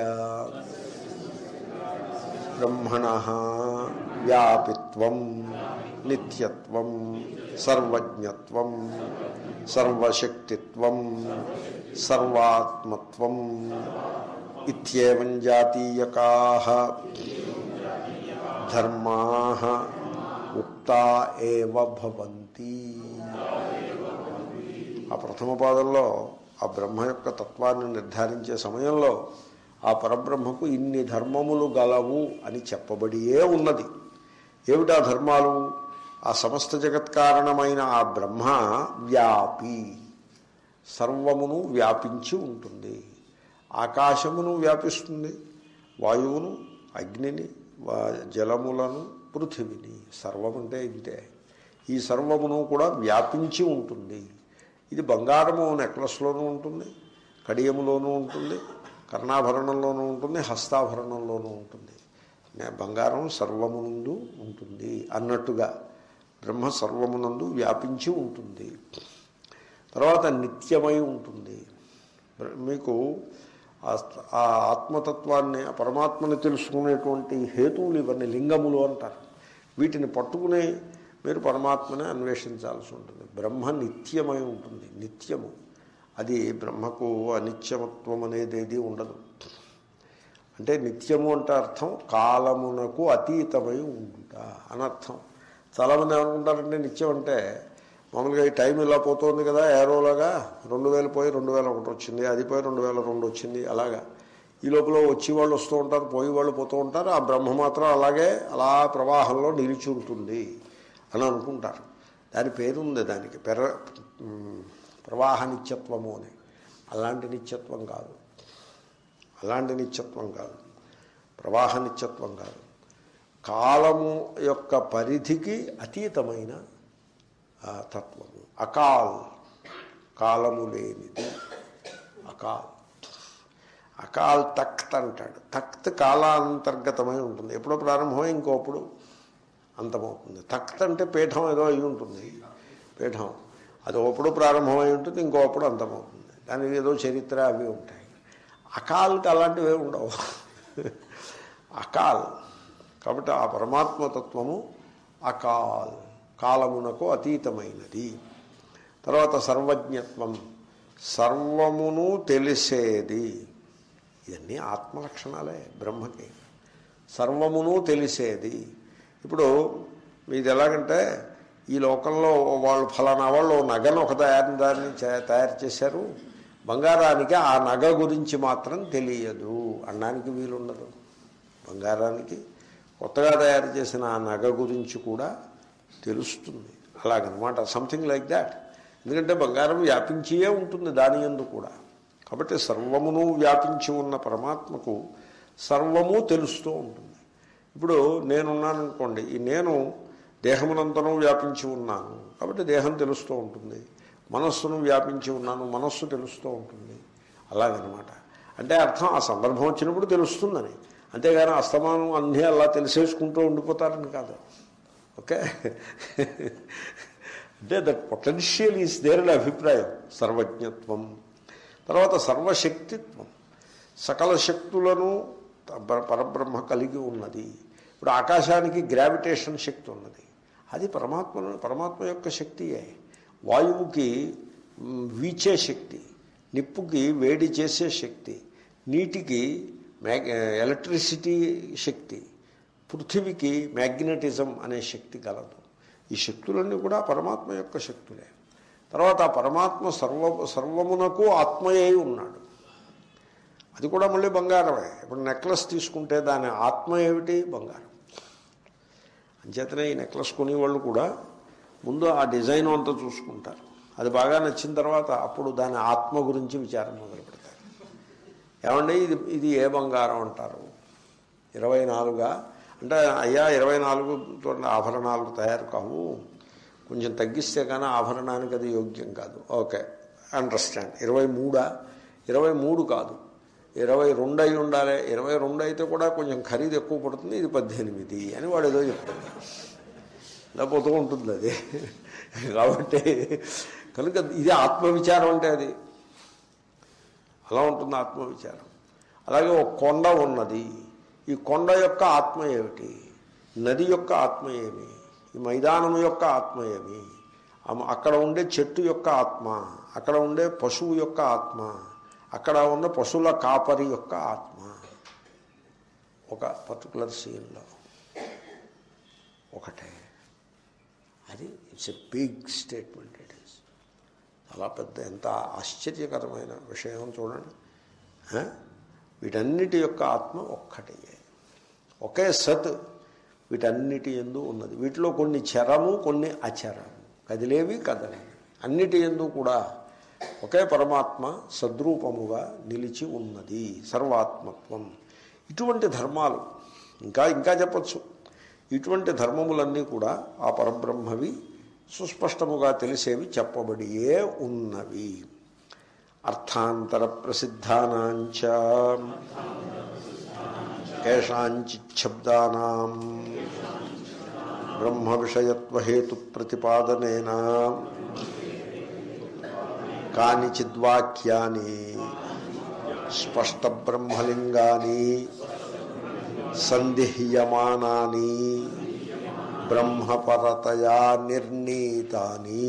బ్రహ్మణ వ్యాపిత్వం నిత్యత్వం సర్వజ్ఞత్వం సర్వశక్తిత్వం సర్వాత్మత్వం ఇత్యేవం జాతీయకా ధర్మా ఉక్తా ఏవ భవంతి ఆ ప్రథమ పాదంలో ఆ బ్రహ్మ యొక్క తత్వాన్ని నిర్ధారించే సమయంలో ఆ పరబ్రహ్మకు ఇన్ని ధర్మములు గలవు అని చెప్పబడియే ఉన్నది ఏమిటా ధర్మాలు ఆ సమస్త జగత్కారణమైన ఆ బ్రహ్మ వ్యాపి సర్వమును వ్యాపించి ఉంటుంది ఆకాశమును వ్యాపిస్తుంది వాయువును అగ్నిని వా- జలములను పృథివిని సర్వం అంటే ఇంతే ఈ సర్వమును కూడా వ్యాపించి ఉంటుంది ఇది బంగారము నెక్లెస్లోనూ ఉంటుంది కడియములోనూ ఉంటుంది కర్ణాభరణంలోనూ ఉంటుంది హస్తాభరణంలోనూ ఉంటుంది నే- బంగారం సర్వమునందు ఉంటుంది అన్నట్టుగా బ్రహ్మ సర్వమునందు వ్యాపించి ఉంటుంది తర్వాత నిత్యమై ఉంటుంది మీకు ఆ- ఆ ఆత్మతత్వాన్ని ఆ పరమాత్మని తెలుసుకునేటువంటి హేతువులు ఇవన్నీ లింగములు అంటారు వీటిని పట్టుకుని మీరు పరమాత్మని అన్వేషించాల్సి ఉంటుంది బ్రహ్మ నిత్యమై ఉంటుంది నిత్యము అది బ్రహ్మకు అనిత్యమత్వం అనేది ఏది ఉండదు అంటే నిత్యము అంటే అర్థం కాలమునకు అతీతమై ఉంట అనర్థం చాలామంది ఏమనుకుంటారంటే నిత్యం అంటే మామూలుగా ఈ టైం ఇలా పోతుంది కదా ఏరోలాగా రెండు వేలు పోయి రెండు వేల ఒకటి వచ్చింది అది పోయి రెండు వేల రెండు వచ్చింది అలాగా ఈ లోపల వచ్చి వాళ్ళు వస్తూ ఉంటారు పోయి వాళ్ళు పోతూ ఉంటారు ఆ బ్రహ్మ మాత్రం అలాగే అలా ప్రవాహంలో నిలిచి ఉంటుంది అని అనుకుంటారు దాని పేరు ఉంది దానికి పెర ఉమ్, ప్రవాహ నిత్యత్వము అని అలాంటి నిత్యత్వం కాదు అలాంటి నిత్యత్వం కాదు ప్రవాహ నిత్యత్వం కాదు కాలము యొక్క పరిధికి అతీతమైన ఆ తత్వము అకాల్ కాలము లేనిది అకాల్ అకాల్ తఖ్త్ అంటాడు తఖ్త్ కాలాంతర్గతమై ఉంటుంది ఎప్పుడో ప్రారంభమై ఇంకోప్పుడు అంతమవుతుంది తఖ్త్ అంటే పీఠం ఏదో అయి ఉంటుంది పీఠం అది ఒకప్పుడు ప్రారంభమై ఉంటుంది ఇంకోప్పుడు అంతమవుతుంది దానికి ఏదో చరిత్ర అవి ఉంటాయి అకాల్కి అలాంటివి ఏమి ఉండవు అకాల్ కాబట్టి ఆ పరమాత్మతత్వము అకాల్ కాలమునకు అతీతమైనది తర్వాత సర్వజ్ఞత్వం సర్వమును తెలిసేది ఇవన్నీ ఆత్మలక్షణాలే బ్రహ్మకి సర్వమును తెలిసేది ఇప్పుడు మీది ఎలాగంటే ఈ లోకంలో వాళ్ళు ఫలానా వాళ్ళు ఓ నగను ఒక తయారు దాన్ని చే- తయారు చేశారు బంగారానికి ఆ నగ గురించి మాత్రం తెలియదు అనడానికి వీలుండదు బంగారానికి కొత్తగా తయారు చేసిన ఆ నగ గురించి కూడా తెలుస్తుంది అలాగనమాట సంథింగ్ లైక్ దాట్ ఎందుకంటే బంగారం వ్యాపించియే ఉంటుంది దాని ఎందు కూడా కాబట్టి సర్వమును వ్యాపించి ఉన్న పరమాత్మకు సర్వము తెలుస్తూ ఉంటుంది ఇప్పుడు నేనున్నాను అనుకోండి ఈ నేను దేహమునంతరం వ్యాపించి ఉన్నాను కాబట్టి దేహం తెలుస్తూ ఉంటుంది మనస్సును వ్యాపించి ఉన్నాను మనస్సు తెలుస్తూ ఉంటుంది అలాగనమాట అంటే అర్థం ఆ సందర్భం వచ్చినప్పుడు తెలుస్తుందని అంతేగాని అస్తమానం అన్నీ అలా తెలిసేసుకుంటూ ఉండిపోతారని కాదు ఓకే అంటే దట్ పొటెన్షియల్ ఈస్ దేర్ అనే అభిప్రాయం సర్వజ్ఞత్వం తర్వాత సర్వశక్తిత్వం సకల శక్తులను పర- పరబ్రహ్మ కలిగి ఉన్నది ఇప్పుడు ఆకాశానికి గ్రావిటేషన్ శక్తి ఉన్నది అది పరమాత్మ పరమాత్మ యొక్క శక్తియే వాయువుకి మ్, వీచే శక్తి నిప్పుకి వేడి చేసే శక్తి నీటికి మ్యాగ్ ఎలక్ట్రిసిటీ శక్తి పృథివీకి మ్యాగ్నెటిజం అనే శక్తి కలదు ఈ శక్తులన్నీ కూడా పరమాత్మ యొక్క శక్తులే తర్వాత ఆ పరమాత్మ సర్వ సర్వమునకు ఆత్మయే ఉన్నాడు అది కూడా మళ్ళీ బంగారమే ఇప్పుడు నెక్లెస్ తీసుకుంటే దాని ఆత్మ ఏమిటి బంగారం అంచేతనే ఈ నెక్లెస్ కొనేవాళ్ళు కూడా ముందు ఆ డిజైన్ అంతా చూసుకుంటారు అది బాగా నచ్చిన తర్వాత అప్పుడు దాని ఆత్మ గురించి విచారం మొదలు పెడతారు ఏమండి ఇది ఇది ఏ బంగారం అంటారు ఇరవై నాలుగా అంటే అయ్యా ఇరవై నాలుగుతో ఆభరణాలు తయారు కావు కొంచెం తగ్గిస్తే కానీ ఆభరణానికి అది యోగ్యం కాదు ఓకే అండర్స్టాండ్ ఇరవై మూడా ఇరవై మూడు కాదు ఇరవై రెండు అయి ఉండాలి ఇరవై రెండు అయితే కూడా కొంచెం ఖరీదు ఎక్కువ పడుతుంది ఇది పద్దెనిమిది అని వాడు ఏదో చెప్తాడు లేకపోతూ ఉంటుంది అది కాబట్టి కనుక ఇది ఆత్మవిచారం అంటే అది అలా ఉంటుంది ఆత్మవిచారం అలాగే ఒక కొండ ఉన్నది ఈ కొండ యొక్క ఆత్మ ఏమిటి నది యొక్క ఆత్మ ఏమి ఈ మైదానం యొక్క ఆత్మ ఏమి అమ- అక్కడ ఉండే చెట్టు యొక్క ఆత్మ అక్కడ ఉండే పశువు యొక్క ఆత్మ అక్కడ ఉన్న పశువుల కాపరి యొక్క ఆత్మ ఒక పర్టికులర్ సీన్లో ఒకటే అది it's a big statement it is చాలా పెద్ద ఎంత ఆశ్చర్యకరమైన విషయం చూడండి ఆ? వీటన్నిటి యొక్క ఆత్మ ఒక్కటే ఒకే సత్ వీటన్నిటి ఎందు ఉన్నది వీటిలో కొన్ని చరము కొన్ని అచరము కదిలేవి కదలేవి అన్నిటి ఎందు కూడా ఒకే పరమాత్మ సద్రూపముగా నిలిచి ఉన్నది సర్వాత్మత్వం ఇటువంటి ధర్మాలు ఇంకా ఇంకా చెప్పచ్చు ఇటువంటి ధర్మములన్నీ కూడా ఆ పరబ్రహ్మవి సుస్పష్టముగా తెలిసేవి చెప్పబడియే ఉన్నవి అర్థాంతర ప్రసిద్ధానాంచ కేషాంచిశబ్దానాం బ్రహ్మ విషయత్వహేతు ప్రతిపాదనేన కానిచిద్వాక్యాని స్పష్ట బ్రహ్మలింగాని సందిహ్యమానాని బ్రహ్మపరతయా నిర్ణీతాని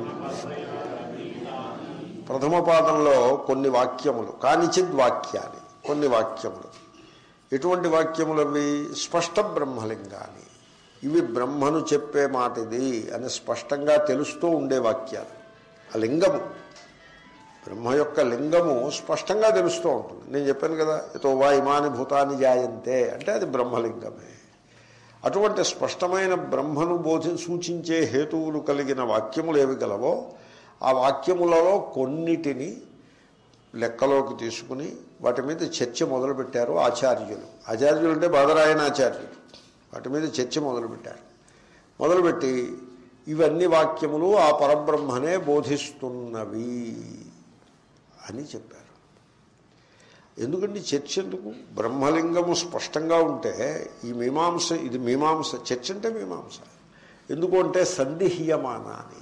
ప్రథమ పాదంలో కొన్ని వాక్యములు కానిచిద్ వాక్యాన్ని కొన్ని వాక్యములు ఎటువంటి వాక్యములు అవి స్పష్ట బ్రహ్మలింగాన్ని ఇవి బ్రహ్మను చెప్పే మాట ఇది అని స్పష్టంగా తెలుస్తూ ఉండే వాక్యాలు ఆ లింగము బ్రహ్మ యొక్క లింగము స్పష్టంగా తెలుస్తూ ఉంటుంది నేను చెప్పాను కదా ఎతో వా ఇమాని భూతాన్ని జాయంతే అంటే అది బ్రహ్మలింగమే అటువంటి స్పష్టమైన బ్రహ్మను బోధి సూచించే హేతువులు కలిగిన వాక్యములు ఏవి గలవో ఆ వాక్యములలో కొన్నిటిని లెక్కలోకి తీసుకుని వాటి మీద చర్చ మొదలుపెట్టారు ఆచార్యులు ఆచార్యులు అంటే బాదరాయణ ఆచార్యులు వాటి మీద చర్చ మొదలుపెట్టారు మొదలుపెట్టి ఇవన్నీ వాక్యములు ఆ పరబ్రహ్మనే బోధిస్తున్నవి అని చెప్పారు ఎందుకంటే చర్చ ఎందుకు బ్రహ్మలింగము స్పష్టంగా ఉంటే ఈ మీమాంస ఇది మీమాంస చర్చ అంటే మీమాంస ఎందుకు అంటే సందిహ్యమానాన్ని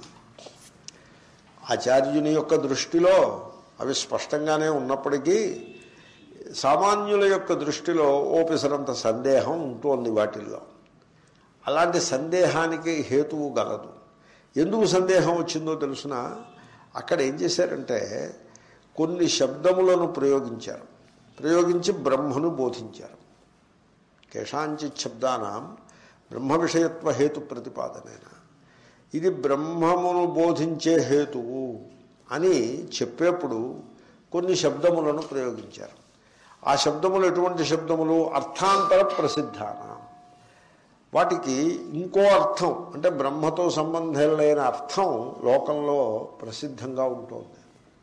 ఆచార్యుని యొక్క దృష్టిలో అవి స్పష్టంగానే ఉన్నప్పటికీ సామాన్యుల యొక్క దృష్టిలో ఓపెసరంత సందేహం ఉంటుంది వాటిల్లో అలాంటి సందేహానికి హేతువు గలదు ఎందుకు సందేహం వచ్చిందో తెలుసిన అక్కడ ఏం చేశారంటే కొన్ని శబ్దములను ప్రయోగించారు ప్రయోగించి బ్రహ్మను బోధించారు కేషాంచి శబ్దానాం బ్రహ్మ విషయత్వ హేతు ప్రతిపాదనైన ఇది బ్రహ్మమును బోధించే హేతువు అని చెప్పేప్పుడు కొన్ని శబ్దములను ప్రయోగించారు ఆ శబ్దములు ఎటువంటి శబ్దములు అర్థాంతర ప్రసిద్ధాన వాటికి ఇంకో అర్థం అంటే బ్రహ్మతో సంబంధం లేని అర్థం లోకంలో ప్రసిద్ధంగా ఉంటుంది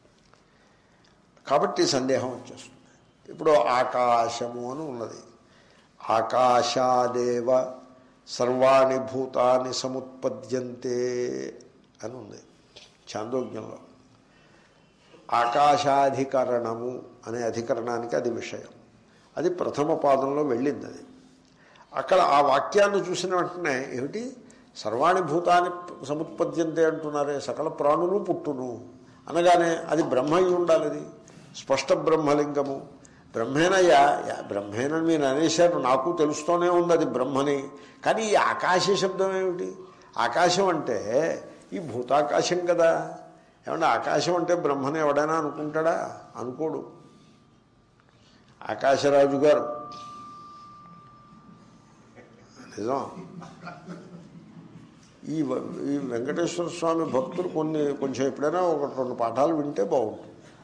కాబట్టి సందేహం వచ్చేస్తుంది ఇప్పుడు ఆకాశము అని ఉన్నది ఆకాశాదేవ సర్వాణి భూతాన్ని సముత్పద్యంతే అని ఉంది చాందోగ్యంలో ఆకాశాధికరణము అనే అధికరణానికి అది విషయం అది ప్రథమ పాదంలో వెళ్ళింది అది అక్కడ ఆ వాక్యాన్ని చూసిన వెంటనే ఏమిటి సర్వాణి భూతాన్ని సముత్పద్యంతే అంటున్నారే సకల ప్రాణులు పుట్టును అనగానే అది బ్రహ్మ అయి ఉండాలి అది స్పష్ట బ్రహ్మలింగము బ్రహ్మేనయ్యా యా, బ్రహ్మేనని మీరు అనేశారు నాకు తెలుస్తూనే ఉంది అది బ్రహ్మని కానీ ఈ ఆకాశ శబ్దం ఏమిటి ఆకాశం అంటే ఈ భూతాకాశం కదా ఏమంటే ఆకాశం అంటే బ్రహ్మని ఎవడైనా అనుకుంటాడా అనుకోడు ఆకాశరాజు గారు నిజం ఈ వ- ఈ వెంకటేశ్వర స్వామి భక్తులు కొన్ని కొంచెం ఎప్పుడైనా ఒక రెండు పాఠాలు వింటే బాగుంటుంది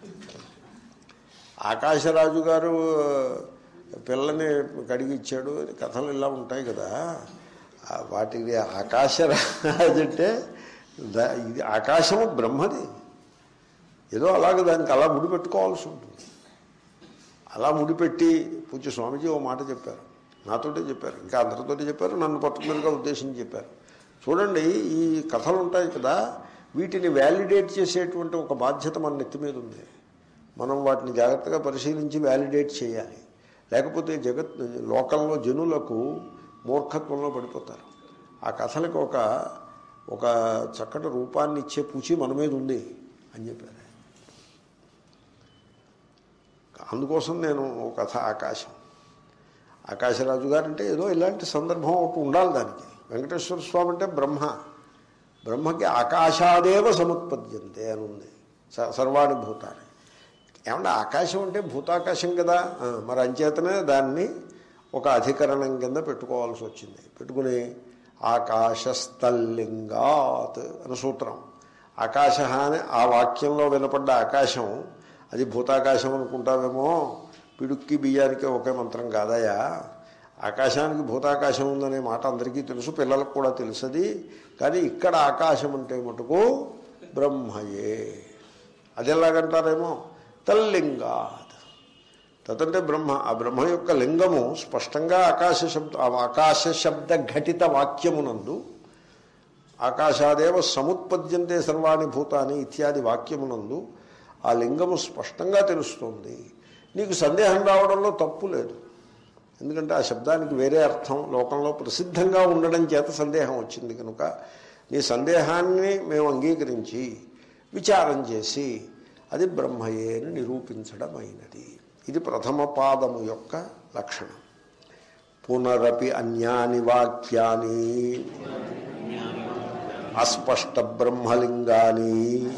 ఆకాశరాజు గారు పిల్లని కడిగిచ్చాడు కథలు ఇలా ఉంటాయి కదా ఆ వాటికి ఆకాశరాజు అంటే దా- ఇది ఆకాశము బ్రహ్మది ఏదో అలాగే దానికి అలా ముడిపెట్టుకోవాల్సి ఉంటుంది అలా ముడిపెట్టి పూజ్య స్వామీజీ ఓ మాట చెప్పారు నాతోటే చెప్పారు ఇంకా అందరితోటి చెప్పారు నన్ను పర్టికులర్గా ఉద్దేశించి చెప్పారు చూడండి ఈ కథలు ఉంటాయి కదా వీటిని వ్యాలిడేట్ చేసేటువంటి ఒక బాధ్యత మన నెత్తి మీద ఉంది మనం వాటిని జాగ్రత్తగా పరిశీలించి వ్యాలిడేట్ చేయాలి లేకపోతే జగత్ లోకంలో జనులకు మూర్ఖత్వంలో పడిపోతారు ఆ కథలకు ఒక ఒక చక్కటి రూపాన్ని ఇచ్చే పూచి మన మీద ఉంది అని చెప్పారు అందుకోసం నేను ఒక కథ ఆకాశం ఆకాశరాజు గారు అంటే ఏదో ఇలాంటి సందర్భం ఒకటి ఉండాలి దానికి వెంకటేశ్వర స్వామి అంటే బ్రహ్మ బ్రహ్మకి ఆకాశాదేవ సముత్పద్యంతే అని ఉంది స- సర్వాణి భూతాన్ని ఏమంటే ఆకాశం అంటే భూతాకాశం కదా ఆ, మరి అంచేతనే దాన్ని ఒక అధికరణం కింద పెట్టుకోవాల్సి వచ్చింది పెట్టుకుని ఆకాశస్థల్లింగాత్ అని సూత్రం ఆకాశ అని ఆ వాక్యంలో వినపడ్డ ఆకాశం అది భూతాకాశం అనుకుంటావేమో పిడుక్కి బియ్యానికి ఒకే మంత్రం కాదయా ఆకాశానికి భూతాకాశం ఉందనే మాట అందరికీ తెలుసు పిల్లలకు కూడా తెలుసది కానీ ఇక్కడ ఆకాశం అంటే మటుకు బ్రహ్మయే అది ఎలాగంటారేమో తల్లింగాత్ తదంటే బ్రహ్మ ఆ బ్రహ్మ యొక్క లింగము స్పష్టంగా ఆకాశ శబ్ద ఆ ఆకాశ శబ్ద ఘటిత వాక్యమునందు ఆకాశాదేవ సముత్పద్యంతే సర్వాణి భూతాని ఇత్యాది వాక్యమునందు ఆ లింగము స్పష్టంగా తెలుస్తుంది నీకు సందేహం రావడంలో తప్పు లేదు ఎందుకంటే ఆ శబ్దానికి వేరే అర్థం లోకంలో ప్రసిద్ధంగా ఉండడం చేత సందేహం వచ్చింది కనుక నీ సందేహాన్ని మేము అంగీకరించి విచారం చేసి అది బ్రహ్మయే అని నిరూపించడం అయినది ఇది ప్రథమ పాదము యొక్క లక్షణం పునరపి అన్యాని వాక్యాని అస్పష్ట బ్రహ్మలింగాని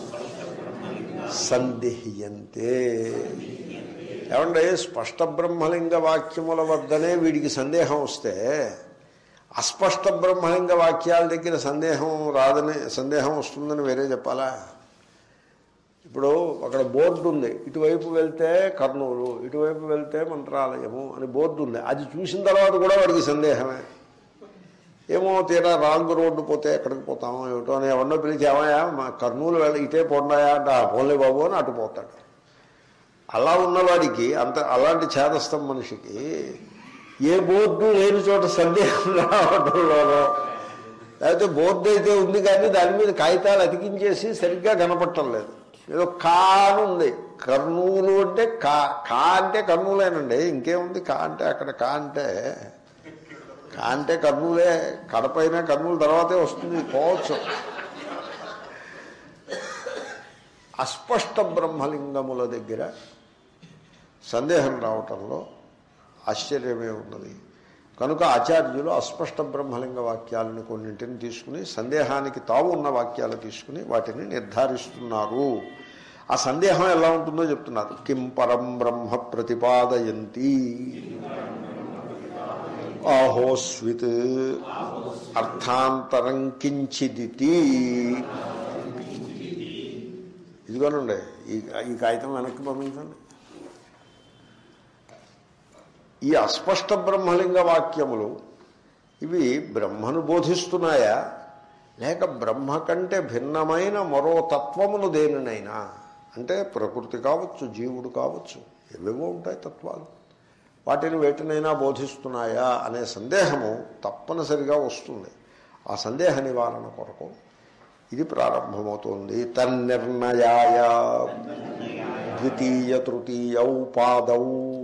సందిహ్యంతే ఏమంటే స్పష్ట బ్రహ్మలింగ వాక్యముల వద్దనే వీడికి సందేహం వస్తే అస్పష్ట బ్రహ్మలింగ వాక్యాల దగ్గర సందేహం రాదని సందేహం వస్తుందని వేరే చెప్పాలా ఇప్పుడు అక్కడ బోర్డు ఉంది ఇటువైపు వెళ్తే కర్నూలు ఇటువైపు వెళ్తే మంత్రాలయము అని బోర్డు ఉంది అది చూసిన తర్వాత కూడా వాడికి సందేహమే ఏమో తీరా రాంగ్ రోడ్డు పోతే ఎక్కడికి పోతామో ఏమిటో అని ఎవరినో పిలిచి ఏమయ్యా మా కర్నూలు వెళ్ళ ఇటే పోండాయా అంటే ఆ పోన్లే బాబు అని అటు పోతాడు అలా ఉన్నవాడికి అంత అలాంటి చేదస్థం మనిషికి ఏ బోర్డు లేని చోట సందేహం రావడంలోనో లేకపోతే బోర్డు అయితే ఉంది కానీ దాని మీద కాగితాలు అతికించేసి సరిగ్గా కనపడటం లేదు ఏదో కా అని ఉంది కర్నూలు అంటే కా కా అంటే కర్నూలేనండి ఇంకేముంది కా అంటే అక్కడ కా అంటే కా అంటే కర్నూలే కడపైన కర్నూలు తర్వాతే వస్తుంది పోవచ్చు అస్పష్ట బ్రహ్మలింగముల దగ్గర సందేహం రావటంలో ఆశ్చర్యమే ఉన్నది కనుక ఆచార్యులు అస్పష్ట బ్రహ్మలింగ వాక్యాలను కొన్నింటిని తీసుకుని సందేహానికి తావు ఉన్న వాక్యాలు తీసుకుని వాటిని నిర్ధారిస్తున్నారు ఆ సందేహం ఎలా ఉంటుందో చెప్తున్నారు కిం పరం బ్రహ్మ ప్రతిపాదయంతి ఆహోస్విత్ అర్థాంతరం కించిదితి ఇదిగోనండి ఈ ఈ కాగితం వెనక్కి పంపించండి ఈ అస్పష్ట బ్రహ్మలింగ వాక్యములు ఇవి బ్రహ్మను బోధిస్తున్నాయా లేక బ్రహ్మ కంటే భిన్నమైన మరో తత్వమును దేనినైనా అంటే ప్రకృతి కావచ్చు జీవుడు కావచ్చు ఏవేవో ఉంటాయి తత్వాలు వాటిని వేటినైనా బోధిస్తున్నాయా అనే సందేహము తప్పనిసరిగా వస్తుంది ఆ సందేహ నివారణ కొరకు ఇది ప్రారంభమవుతోంది తన్నిర్ణయాయ ద్వితీయ తృతీయౌ పాదౌ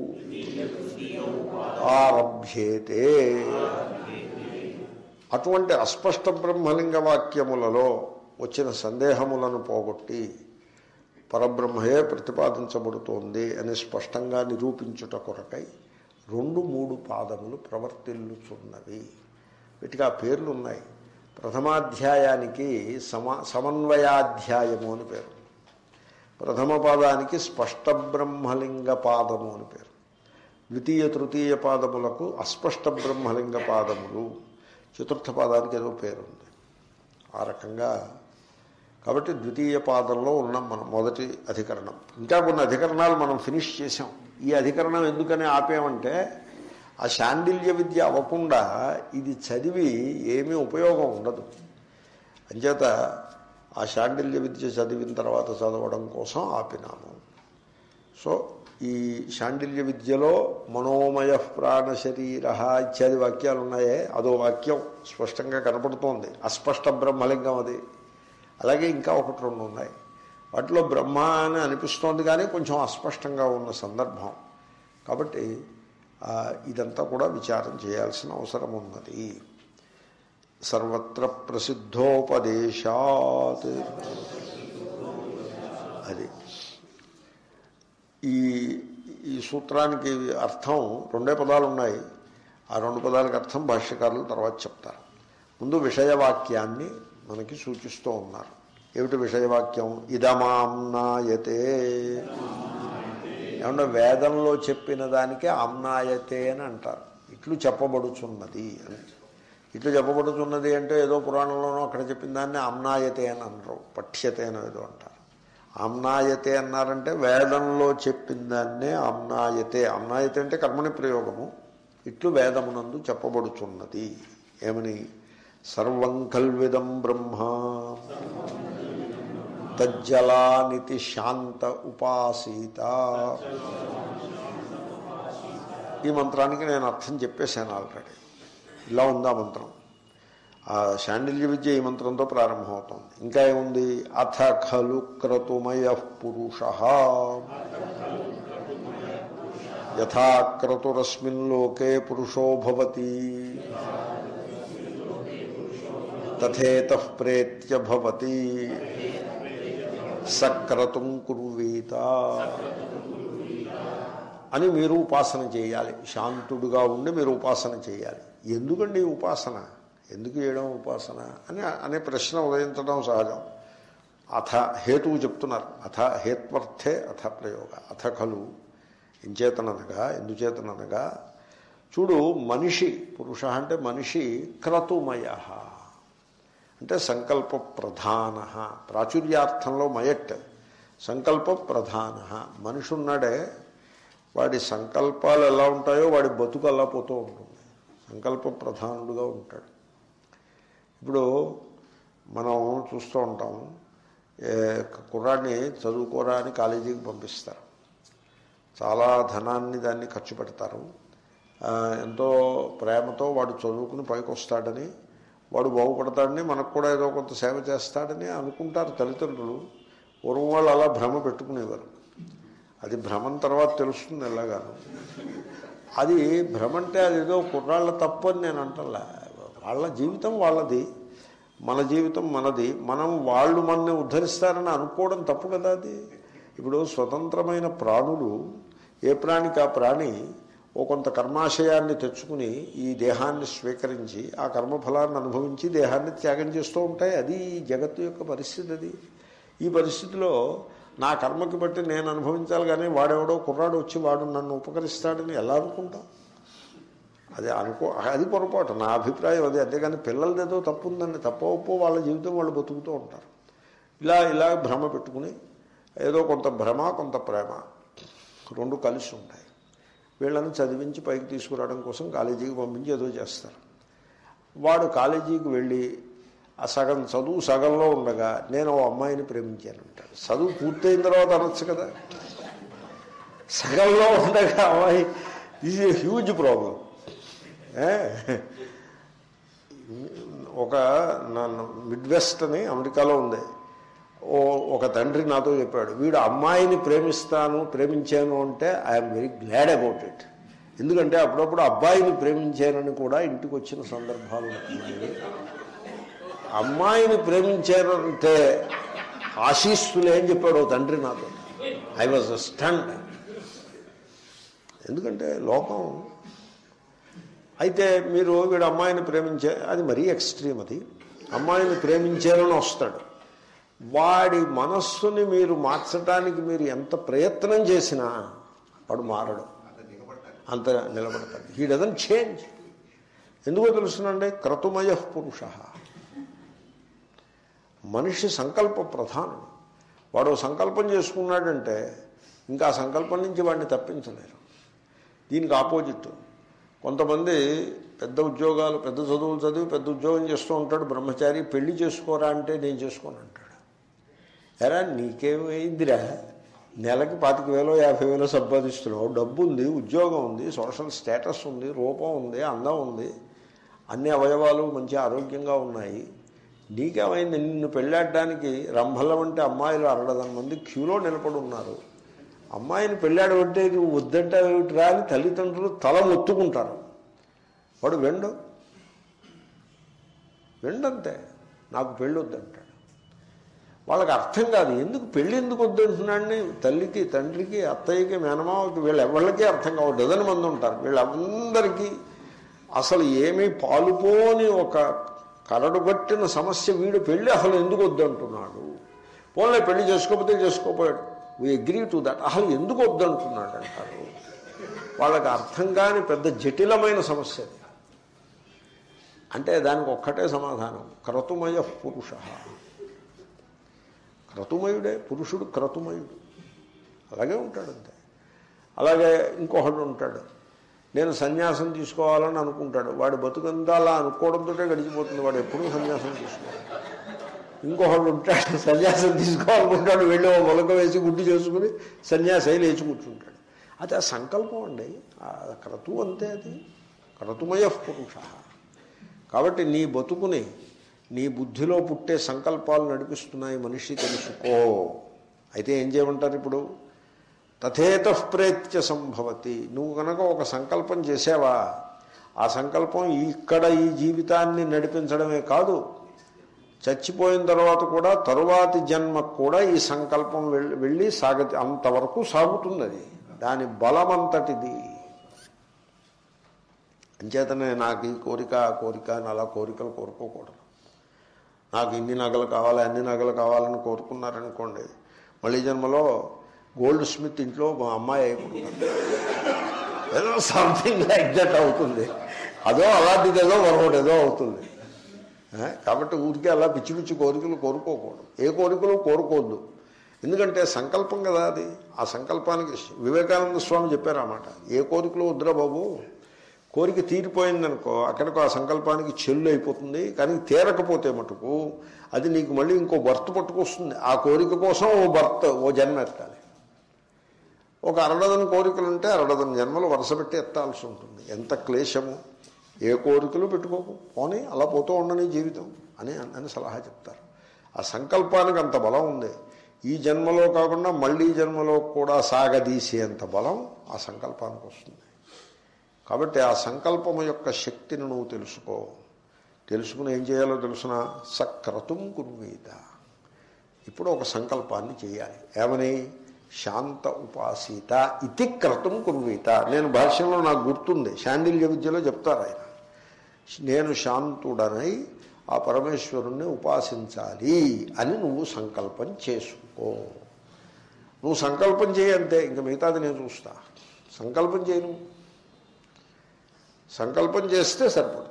ఆరభ్యేతే అటువంటి అస్పష్ట బ్రహ్మలింగ వాక్యములలో వచ్చిన సందేహములను పోగొట్టి పరబ్రహ్మయే ప్రతిపాదించబడుతోంది అని స్పష్టంగా నిరూపించుట కొరకై రెండు మూడు పాదములు ప్రవర్తిల్లుచున్నవి వీటికి ఆ పేర్లు ఉన్నాయి ప్రథమాధ్యాయానికి సమ సమన్వయాధ్యాయము అని పేరు ప్రథమ పాదానికి స్పష్ట బ్రహ్మలింగ పాదము అని పేరు ద్వితీయ తృతీయ పాదములకు అస్పష్ట బ్రహ్మలింగ పాదములు చతుర్థ పాదానికి ఏదో పేరుంది ఆ రకంగా కాబట్టి ద్వితీయ పాదంలో ఉన్నాం మనం మొదటి అధికరణం ఇంకా కొన్ని అధికరణాలు మనం ఫినిష్ చేసాం ఈ అధికరణం ఎందుకని ఆపేమంటే ఆ శాండిల్య విద్య అవ్వకుండా ఇది చదివి ఏమీ ఉపయోగం ఉండదు అంచేత ఆ శాండిల్య విద్య చదివిన తర్వాత చదవడం కోసం ఆపినాము సో ఈ శాండిల్య విద్యలో మనోమయ ప్రాణ శరీర ఇత్యాది వాక్యాలు ఉన్నాయే అదో వాక్యం స్పష్టంగా కనపడుతోంది అస్పష్ట బ్రహ్మలింగం అది అలాగే ఇంకా ఒకటి రెండు ఉన్నాయి వాటిలో బ్రహ్మ అని అనిపిస్తోంది కానీ కొంచెం అస్పష్టంగా ఉన్న సందర్భం కాబట్టి ఆ, ఇదంతా కూడా విచారం చేయాల్సిన అవసరం ఉన్నది సర్వత్ర ప్రసిద్ధోపదేశాత్ అది ఈ ఈ సూత్రానికి అర్థం రెండే పదాలు ఉన్నాయి ఆ రెండు పదాలకు అర్థం భాష్యకారులు తర్వాత చెప్తారు ముందు విషయవాక్యాన్ని మనకి సూచిస్తూ ఉన్నారు ఏమిటి విషయవాక్యం ఇదమాంనాయతే ఏమన్నా వేదంలో చెప్పిన దానికే ఆమ్నాయతే అని అంటారు ఇట్లు చెప్పబడుచున్నది అని ఇట్లు చెప్పబడుతున్నది అంటే ఏదో పురాణంలోనో అక్కడ చెప్పిన దాన్ని ఆమ్నాయతే అని అనరు పఠ్యతే అని ఏదో అంటారు ఆమ్నాయతే అన్నారంటే వేదంలో చెప్పిన దాన్నే ఆమ్నాయతే ఆమ్నాయతే అంటే కర్మని ప్రయోగము ఇట్లు వేదమునందు చెప్పబడుచున్నది ఏమని సర్వం కల్విదం బ్రహ్మ తజ్జలానితి శాంత ఉపాసీత ఈ మంత్రానికి నేను అర్థం చెప్పేశాను ఆల్రెడీ ఇలా ఉంది ఆ మంత్రం ఆ శాండిల్య విద్య ఈ మంత్రంతో ప్రారంభమవుతుంది ఇంకా ఏముంది అథ ఖలు క్రతుమయ పురుష యథా క్రతురస్మిన్ లోకే పురుషో భవతి తథేత ప్రేత్య భవతి సక్రతుం కుర్వీత అని మీరు ఉపాసన చేయాలి శాంతుడుగా ఉండి మీరు ఉపాసన చేయాలి ఎందుకండి ఈ ఉపాసన ఎందుకు చేయడం ఉపాసన అని అనే ప్రశ్న ఉదయించడం సహజం అథ హేతువు చెప్తున్నారు అథ హేత్వర్థే అథ ప్రయోగ అథ ఖలు ఎంచేతననగా ఎందుచేతననగా చూడు మనిషి పురుష అంటే మనిషి క్రతుమయ అంటే సంకల్ప ప్రధాన ప్రాచుర్యార్థంలో మయట్ సంకల్ప ప్రధాన మనిషి ఉన్నాడే వాడి సంకల్పాలు ఎలా ఉంటాయో వాడి బతుకు అలా పోతూ ఉంటుంది సంకల్ప ప్రధానుడుగా ఉంటాడు ఇప్పుడు మనం చూస్తూ ఉంటాం ఏ, కుర్రాడిని చదువుకోరా అని కాలేజీకి పంపిస్తారు చాలా ధనాన్ని దాన్ని ఖర్చు పెడతారు ఆ, ఎంతో ప్రేమతో వాడు చదువుకుని పైకి వస్తాడని వాడు బాగుపడతాడని మనకు కూడా ఏదో కొంత సేవ చేస్తాడని అనుకుంటారు తల్లిదండ్రులు పూర్వం వాళ్ళు అలా భ్రమ పెట్టుకునేవారు అది భ్రమం తర్వాత తెలుస్తుంది ఎలాగాను అది భ్రమ అంటే అదేదో కుర్రాళ్ళ తప్పు అని నేను అంటలే వాళ్ళ జీవితం వాళ్ళది మన జీవితం మనది మనం వాళ్ళు మనల్ని ఉద్ధరిస్తారని అనుకోవడం తప్పు కదా అది ఇప్పుడు స్వతంత్రమైన ప్రాణులు ఏ ప్రాణికి ఆ ప్రాణి ఓ కొంత కర్మాశయాన్ని తెచ్చుకుని ఈ దేహాన్ని స్వీకరించి ఆ కర్మఫలాన్ని అనుభవించి దేహాన్ని త్యాగం చేస్తూ ఉంటాయి అది ఈ జగత్తు యొక్క పరిస్థితి అది ఈ పరిస్థితిలో నా కర్మకి బట్టి నేను అనుభవించాలి కానీ వాడెవడో కుర్రాడు వచ్చి వాడు నన్ను ఉపకరిస్తాడని ఎలా అనుకుంటాం అది అనుకో అది పొరపాటు నా అభిప్రాయం అది అంతేగాని పిల్లలదేదో తప్పు ఉందండి తప్ప ఒప్పో వాళ్ళ జీవితం వాళ్ళు బతుకుతూ ఉంటారు ఇలా ఇలా భ్రమ పెట్టుకుని ఏదో కొంత భ్రమ కొంత ప్రేమ రెండు కలిసి ఉంటాయి వీళ్ళని చదివించి పైకి తీసుకురావడం కోసం కాలేజీకి పంపించి ఏదో చేస్తారు వాడు కాలేజీకి వెళ్ళి ఆ సగం చదువు సగంలో ఉండగా నేను ఓ అమ్మాయిని ప్రేమించానంటాడు చదువు పూర్తయిన తర్వాత అనొచ్చు కదా సగంలో ఉండగా అమ్మాయి ఇది హ్యూజ్ ప్రాబ్లం ఒక నన్ను మిడ్ వెస్ట్ అని అమెరికాలో ఉంది ఓ ఒక తండ్రి నాతో చెప్పాడు వీడు అమ్మాయిని ప్రేమిస్తాను ప్రేమించాను అంటే I'm very glad about it ఎందుకంటే అప్పుడప్పుడు అబ్బాయిని ప్రేమించానని కూడా ఇంటికి వచ్చిన సందర్భాలు ఉన్నాయి అమ్మాయిని ప్రేమించారంటే ఆశీస్సులే అని చెప్పాడు ఓ తండ్రి నాతో ఐ వాజ్ స్టండ్ ఎందుకంటే లోకం అయితే మీరు వీడు అమ్మాయిని ప్రేమించే అది మరీ ఎక్స్ట్రీమ్ అది అమ్మాయిని ప్రేమించారని వస్తాడు వాడి మనస్సుని మీరు మార్చడానికి మీరు ఎంత ప్రయత్నం చేసినా వాడు మారడు అంత నిలబడతాడు హీ డజన్ చేంజ్ ఎందుకో తెలుసునండి క్రతుమయ పురుష మనిషి సంకల్ప ప్రధానుడు వాడు సంకల్పం చేసుకున్నాడంటే ఇంకా ఆ సంకల్పం నుంచి వాడిని తప్పించలేరు దీనికి ఆపోజిట్ కొంతమంది పెద్ద ఉద్యోగాలు పెద్ద చదువులు చదివి పెద్ద ఉద్యోగం చేస్తూ ఉంటాడు బ్రహ్మచారి పెళ్లి చేసుకోరా అంటే నేను చేసుకోను అంటాడు ఎరా నీకేమైందిరా నెలకి పాతిక వేలో యాభై వేలో సంపాదిస్తున్నావు డబ్బు ఉంది ఉద్యోగం ఉంది సోషల్ స్టేటస్ ఉంది రూపం ఉంది అందం ఉంది అన్ని అవయవాలు మంచి ఆరోగ్యంగా ఉన్నాయి నీకేమైంది నిన్ను పెళ్ళాడడానికి రంభల వంటి అమ్మాయిలు అరడదని మంది క్యూలో నిలబడి ఉన్నారు అమ్మాయిని పెళ్ళాడు అంటే నువ్వు వద్దంటే రా అని తల్లిదండ్రులు తల మొత్తుకుంటారు వాడు వెండు వెండంతే నాకు పెళ్ళి వద్దంటాడు వాళ్ళకి అర్థం కాదు ఎందుకు పెళ్ళి ఎందుకు వద్దంటున్నాడని తల్లికి తండ్రికి అత్తయ్యకి మేనమావకి వీళ్ళు ఎవరికి అర్థం కావు డజన్ మంది ఉంటారు వీళ్ళందరికీ అసలు ఏమీ పాలుపోని ఒక కరడుగట్టిన సమస్య వీడు పెళ్ళి అసలు ఎందుకు వద్దంటున్నాడు పోన్లే పెళ్లి చేసుకోకపోతే చేసుకోపోయాడు వీ అగ్రీ టు దట్ అసలు ఎందుకు వద్దంటున్నాడు అంటారు వాళ్ళకి అర్థం కాని పెద్ద జటిలమైన సమస్య అది అంటే దానికి ఒక్కటే సమాధానం క్రతుమయ పురుష క్రతుమయుడే పురుషుడు క్రతుమయుడు అలాగే ఉంటాడు అంతే అలాగే ఇంకొకడు ఉంటాడు నేను సన్యాసం తీసుకోవాలని అనుకుంటాడు వాడి బతుకంతా అలా అనుకోవడంతో గడిచిపోతుంది వాడు ఎప్పుడూ సన్యాసం తీసుకోవాలి ఇంకొకడు ఉంటాడు సన్యాసం తీసుకోవాలనుకుంటాడు వెళ్ళి ఓ మొలక వేసి గుడ్డి చేసుకుని సన్యాసి లేచి కూర్చుంటాడు అది ఆ సంకల్పం అండి ఆ క్రతువు అంతే అది క్రతుమయ పురుష కాబట్టి నీ బతుకుని నీ బుద్ధిలో పుట్టే సంకల్పాలు నడిపిస్తున్నాయి మనిషి తెలుసుకో అయితే ఏం చేయమంటారు ఇప్పుడు తథేత ప్రేత్య సంభవతి నువ్వు కనుక ఒక సంకల్పం చేసావా ఆ సంకల్పం ఇక్కడ ఈ జీవితాన్ని నడిపించడమే కాదు చచ్చిపోయిన తర్వాత కూడా తరువాతి జన్మకు కూడా ఈ సంకల్పం వెళ్ళి వెళ్ళి సాగతి అంతవరకు సాగుతుంది అది దాని బలమంతటిది అంచేతనే నాకు ఈ కోరిక ఆ కోరిక అని అలా కోరికలు కోరుకోకూడదు నాకు ఇన్ని నగలు కావాలి అన్ని నగలు కావాలని కోరుకున్నారనుకోండి మళ్ళీ జన్మలో గోల్డ్ స్మిత్ ఇంట్లో మా అమ్మాయి అయిపోతుంది ఏదో సంథింగ్ లైక్ దట్ అవుతుంది అదో అలాంటిది ఏదో మరొకటి ఏదో అవుతుంది ఆ, కాబట్టి ఊరికే అలా పిచ్చి పిచ్చి కోరికలు కోరుకోకూడదు ఏ కోరికలు కోరుకోవద్దు ఎందుకంటే సంకల్పం కదా అది ఆ సంకల్పానికి వివేకానంద స్వామి చెప్పారు అన్నమాట ఏ కోరికలు వద్దురా బాబు కోరిక తీరిపోయిందనుకో అక్కడికి ఆ సంకల్పానికి చెల్లు అయిపోతుంది కానీ తీరకపోతే మటుకు అది నీకు మళ్ళీ ఇంకో భర్త పట్టుకొస్తుంది ఆ కోరిక కోసం ఓ భర్త ఓ జన్మ ఎత్తాలి ఒక అరడదన కోరికలు ఉంటే అరడదన జన్మలు వరుస పెట్టి ఎత్తాల్సి ఉంటుంది ఎంత క్లేశము ఏ కోరికలు పెట్టుకోకు పోనీ అలా పోతూ ఉండని జీవితం అని అని సలహా చెప్తారు ఆ సంకల్పానికి అంత బలం ఉంది ఈ జన్మలో కాకుండా మళ్ళీ జన్మలో కూడా సాగదీసేంత బలం ఆ సంకల్పానికి వస్తుంది కాబట్టి ఆ సంకల్పము యొక్క శక్తిని నువ్వు తెలుసుకో తెలుసుకుని ఏం చేయాలో తెలుసిన సక్రతుం కుర్వీత ఇప్పుడు ఒక సంకల్పాన్ని చేయాలి ఏమని శాంత ఉపాసీత ఇతి క్రతం కుర్వీత నేను భాష్యంలో నాకు గుర్తుంది శాండిల్య విద్యలో చెప్తారు ఆయన నేను శాంతుడనై ఆ పరమేశ్వరుణ్ణి ఉపాసించాలి అని నువ్వు సంకల్పం చేసుకో నువ్వు సంకల్పం చేయంతే ఇంకా మిగతాది నేను చూస్తా సంకల్పం చేయను సంకల్పం చేస్తే సరిపడుతుంది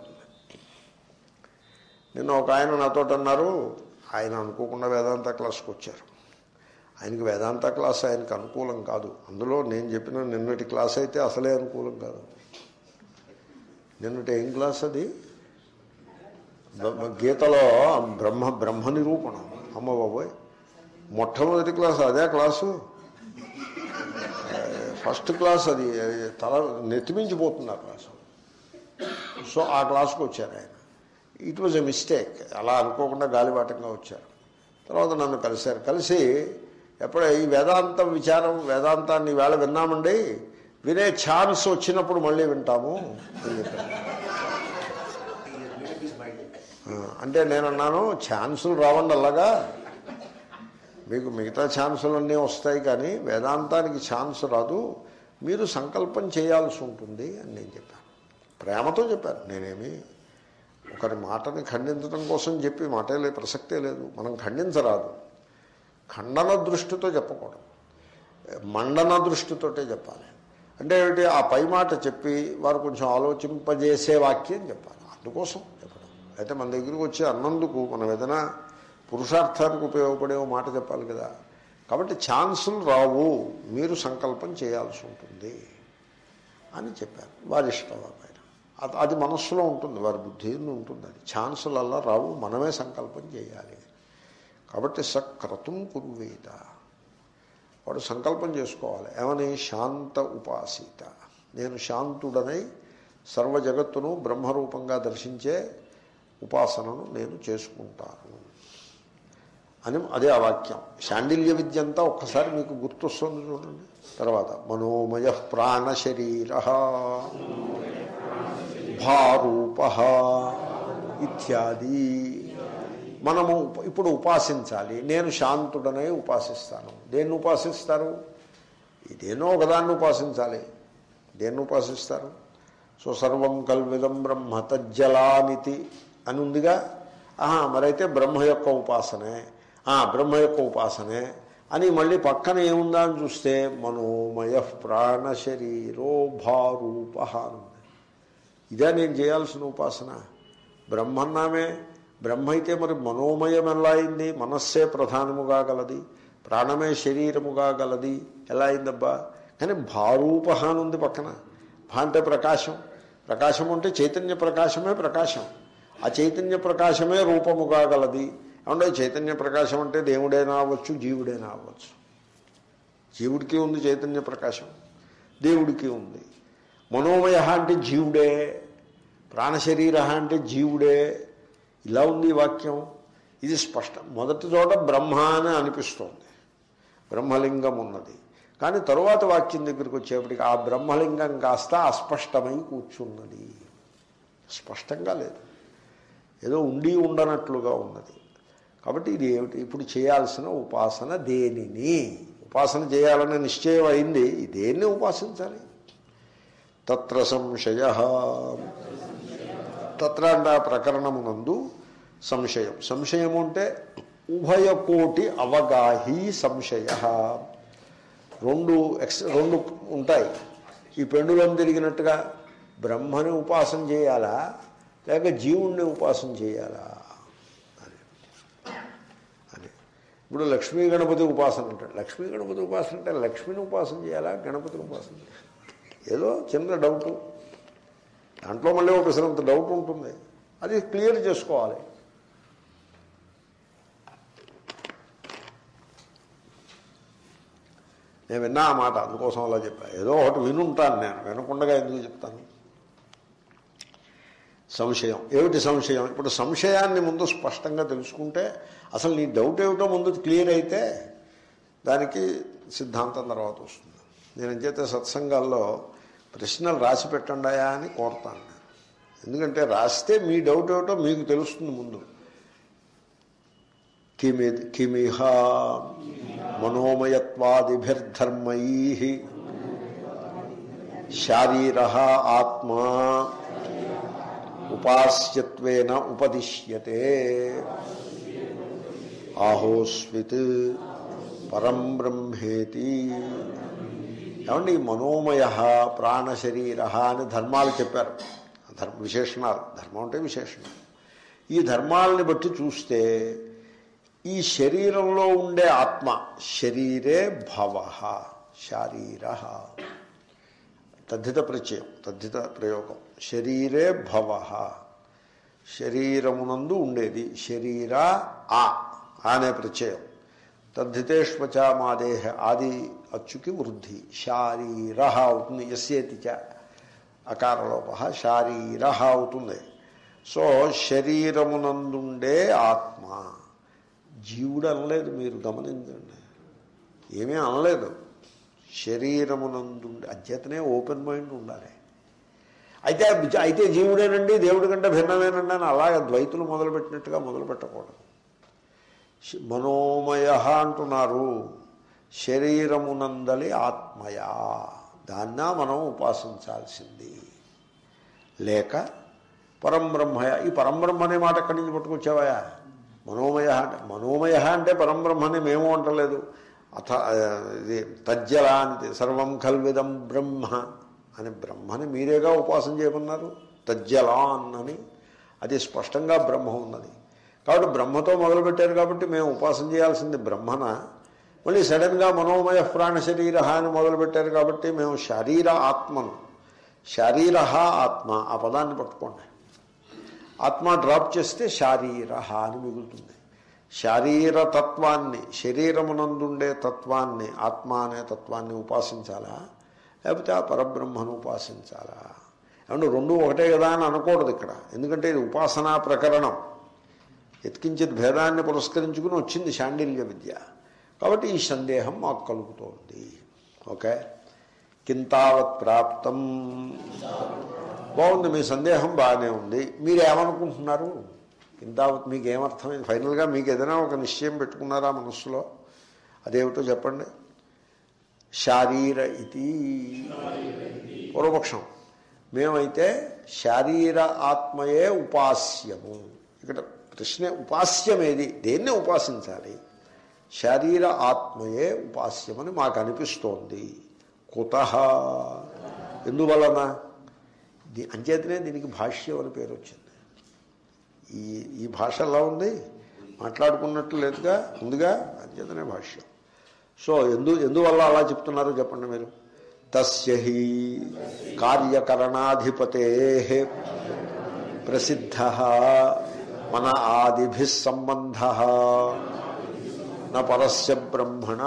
నిన్న ఒక ఆయన నాతో అన్నారు ఆయన అనుకోకుండా వేదాంత క్లాస్కి వచ్చారు ఆయనకి వేదాంత క్లాస్ ఆయనకు అనుకూలం కాదు అందులో నేను చెప్పిన నిన్నటి క్లాస్ అయితే అసలే అనుకూలం కాదు నిన్నటి ఏం క్లాస్ అది బ్రహ్మ- గీతలో బ్రహ్మ బ్రహ్మ నిరూపణం అమ్మ బాబోయ్ మొట్టమొదటి క్లాస్ అదే క్లాసు ఫస్ట్ క్లాస్ అది తల నెత్తిమించిపోతుంది ఆ క్లాసు సో ఆ క్లాస్కి వచ్చారు ఆయన ఇట్ వాజ్ ఎ మిస్టేక్ అలా అనుకోకుండా గాలిబాటంగా వచ్చారు తర్వాత నన్ను కలిశారు కలిసి ఎప్పుడ ఈ వేదాంత విచారం వేదాంతాన్ని వేళ విన్నామండి వినే ఛాన్స్ వచ్చినప్పుడు మళ్ళీ వింటాము అని చెప్పారు ఆ, అంటే నేను అన్నాను ఛాన్సులు రావండి అలాగా మీకు మిగతా ఛాన్సులు అన్నీ వస్తాయి కానీ వేదాంతానికి ఛాన్స్ రాదు మీరు సంకల్పం చేయాల్సి ఉంటుంది అని నేను చెప్పాను ప్రేమతో చెప్పాను నేనేమి ఒకరి మాటని ఖండించడం కోసం చెప్పి మాటే లే ప్రసక్తే లేదు మనం ఖండించరాదు ఖండన దృష్టితో చెప్పకూడదు మండన దృష్టితోటే చెప్పాలి అంటే ఏమిటి ఆ పై మాట చెప్పి వారు కొంచెం ఆలోచింపజేసే వాక్యం చెప్పాలి అందుకోసం చెప్పడం అయితే మన దగ్గరికి వచ్చి అన్నందుకు మనం ఏదైనా పురుషార్థానికి ఉపయోగపడే ఓ మాట చెప్పాలి కదా కాబట్టి ఛాన్సులు రావు మీరు సంకల్పం చేయాల్సి ఉంటుంది అని చెప్పారు వారి ఇష్టం పైన అది అది మనస్సులో ఉంటుంది వారి బుద్ధిలో ఉంటుంది అది ఛాన్సులల్లా రావు మనమే సంకల్పం చేయాలి కాబట్టి సక్రతుం కుర్వేత వాడు సంకల్పం చేసుకోవాలి ఏమని శాంత ఉపాసీత నేను శాంతుడనై సర్వ జగత్తును బ్రహ్మరూపంగా దర్శించే ఉపాసనను నేను చేసుకుంటాను అని అదే ఆ వాక్యం శాండిల్య విద్య అంతా ఒక్కసారి మీకు గుర్తొస్తుంది చూడండి తర్వాత మనోమయ ప్రాణ శరీర భారూప ఇత్యాది మనము ఇప్పుడు ఉపాసించాలి నేను శాంతుడనే ఉపాసిస్తాను దేన్ని ఉపాసిస్తారు ఇదేనో ఒకదాన్ని ఉపాసించాలి దేన్ని ఉపాసిస్తారు సో సర్వం కల్విదం బ్రహ్మ తజ్జలానితి అని ఉందిగా ఆహా మరైతే బ్రహ్మ యొక్క ఉపాసనే ఆ బ్రహ్మ యొక్క ఉపాసనే అని మళ్ళీ పక్కన ఏముందా అని చూస్తే మనోమయ ప్రాణ శరీరో భారూప అని ఉంది ఇదే నేను చేయాల్సిన ఉపాసన బ్రహ్మన్నామే బ్రహ్మ అయితే మరి మనోమయం ఎలా అయింది మనస్సే ప్రధానముగా గలది ప్రాణమే శరీరముగా గలది ఎలా అయిందబ్బా కానీ భారూప అని ఉంది పక్కన భా అంటే ప్రకాశం ప్రకాశం అంటే చైతన్య ప్రకాశమే ప్రకాశం ఆ చైతన్య ప్రకాశమే రూపముగా గలది ఏమంటే చైతన్య ప్రకాశం అంటే దేవుడైనా అవ్వచ్చు జీవుడైనా అవ్వచ్చు జీవుడికి ఉంది చైతన్య ప్రకాశం దేవుడికి ఉంది మనోమయ అంటే జీవుడే ప్రాణశరీర అంటే జీవుడే ఇలా ఉంది ఈ వాక్యం ఇది స్పష్టం మొదటి చోట బ్రహ్మ అని అనిపిస్తోంది బ్రహ్మలింగం ఉన్నది కానీ తరువాత వాక్యం దగ్గరికి వచ్చేప్పటికి ఆ బ్రహ్మలింగం కాస్త అస్పష్టమై కూర్చున్నది స్పష్టంగా లేదు ఏదో ఉండి ఉండనట్లుగా ఉన్నది కాబట్టి ఇది ఏమిటి ఇప్పుడు చేయాల్సిన ఉపాసన దేనిని ఉపాసన చేయాలనే నిశ్చయం అయింది దేన్ని ఉపాసించాలి తత్ర సంశయ తత్ర అంటే ఆ ప్రకరణమునందు సంశయం సంశయం అంటే ఉభయకోటి అవగాహి సంశయ రెండు ఎక్స్ రెండు ఉంటాయి ఈ పెండులను తిరిగినట్టుగా బ్రహ్మని ఉపాసన చేయాలా లేక జీవుణ్ణి ఉపాసన చేయాలా అని అని ఇప్పుడు లక్ష్మీ గణపతి ఉపాసన అంటాడు లక్ష్మీ గణపతి ఉపాసన అంటే లక్ష్మిని ఉపాసన చేయాలా గణపతిని ఉపాసన చేయాలా ఏదో చిన్న డౌటు దాంట్లో మళ్ళీ ఒకసారంత డౌట్ ఉంటుంది అది క్లియర్ చేసుకోవాలి నేను విన్నా ఆ మాట అందుకోసం అలా చెప్పా ఏదో ఒకటి వినుంటాను నేను వినకుండా ఎందుకు చెప్తాను సంశయం ఏమిటి సంశయం ఇప్పుడు సంశయాన్ని ముందు స్పష్టంగా తెలుసుకుంటే అసలు నీ డౌట్ ఏమిటో ముందు క్లియర్ అయితే దానికి సిద్ధాంతం తర్వాత వస్తుంది నేను చేత సత్సంగాల్లో ప్రశ్నలు రాసి పెట్టండాయా అని కోరుతాను నేను. ఎందుకంటే రాస్తే మీ డౌట్ ఏమిటో మీకు తెలుస్తుంది ముందు కిమి కిమిహ మనోమయత్వాదిభిర్ధర్మై శారీర ఆత్మా ఉపాస్యత్వేన ఉపదిశ్యతే ఆహోస్విత్ పరం బ్రహ్మేతి ఏమండి ఈ మనోమయ ప్రాణశరీర అని ధర్మాలు చెప్పారు ధర్మ విశేషణాలు ధర్మం అంటే విశేషణం ఈ ధర్మాలని బట్టి చూస్తే ఈ శరీరంలో ఉండే ఆత్మ శరీరే భవ శారీర తద్ధిత ప్రత్యయం తద్ధిత ప్రయోగం శరీరే భవ శరీరమునందు ఉండేది శరీర ఆ అనే ప్రత్యయం తద్ధితేష్వచ మాదేహ ఆది అచ్చుకి వృద్ధి శారీర అవుతుంది ఎస్యేతి చ అకారలోప శారీర అవుతుంది సో శరీరమునందుండే ఆత్మ జీవుడు అనలేదు మీరు గమనించండి ఏమీ అనలేదు శరీరమునందుండే అధ్యతనే ఓపెన్ మైండ్ ఉండాలి అయితే అయితే జీవుడేనండి దేవుడి కంటే భిన్నమేనండి అని అలాగ ద్వైతులు మొదలుపెట్టినట్టుగా మొదలు పెట్టకూడదు మనోమయ అంటున్నారు శరీరమునందలి ఆత్మయ దాన్నా మనం ఉపాసించాల్సింది లేక పరంబ్రహ్మయ ఈ పరంబ్రహ్మ అనే మాట ఎక్కడి నుంచి పట్టుకొచ్చావయా మనోమయ అంటే మనోమయ అంటే పరంబ్రహ్మని మేము అంటలేదు అథ ఇది తజ్జల అని సర్వం కల్విదం బ్రహ్మ అని బ్రహ్మని మీరేగా ఉపాసన చేయమన్నారు తజ్జలాన్ అని అది స్పష్టంగా బ్రహ్మ ఉన్నది కాబట్టి బ్రహ్మతో మొదలుపెట్టారు కాబట్టి మేము ఉపాసన చేయాల్సింది బ్రహ్మన మళ్ళీ సడన్గా మనోమయ ప్రాణ శరీర అని మొదలుపెట్టారు కాబట్టి మేము శరీర ఆత్మను శరీర ఆత్మ ఆ పదాన్ని పట్టుకోండి ఆత్మ డ్రాప్ చేస్తే శారీర అని మిగులుతుంది శారీర తత్వాన్ని శరీరమునందుండే తత్వాన్ని ఆత్మ అనే తత్వాన్ని ఉపాసించాలా లేకపోతే ఆ పరబ్రహ్మను ఉపాసించాలా ఏమంటే రెండు ఒకటే కదా అని అనకూడదు ఇక్కడ ఎందుకంటే ఇది ఉపాసనా ప్రకరణం ఎత్కించిత్ భేదాన్ని పురస్కరించుకుని వచ్చింది శాండిల్య విద్య కాబట్టి ఈ సందేహం మాకు కలుగుతోంది ఓకే కింతావత్ ప్రాప్తం బాగుంది మీ సందేహం బాగానే ఉంది మీరు ఏమనుకుంటున్నారు కింతావత్ మీకు ఏమర్థమైంది ఫైనల్గా మీకు ఏదైనా ఒక నిశ్చయం పెట్టుకున్నారా మనస్సులో అదేమిటో చెప్పండి శారీర ఇది పూర్వపక్షం మేమైతే శారీర ఆత్మయే ఉపాస్యము ఇక్కడ ప్రశ్న ఉపాస్యమేది దేన్నే ఉపాసించాలి శారీర ఆత్మయే ఉపాస్యమని మాకు అనిపిస్తోంది కుత ఎందువలన దీ అంచేతనే దీనికి భాష్యం అని పేరు వచ్చింది ఈ ఈ భాష ఎలా ఉంది మాట్లాడుకున్నట్టు లేదుగా ఉందిగా అంచేతనే భాష్యం సో ఎందు ఎందువల్ల అలా చెప్తున్నారో చెప్పండి మీరు తస్య హి కార్యకరణాధిపతే ప్రసిద్ధ మన ఆదిభి సంబంధ న పరస్య బ్రహ్మణ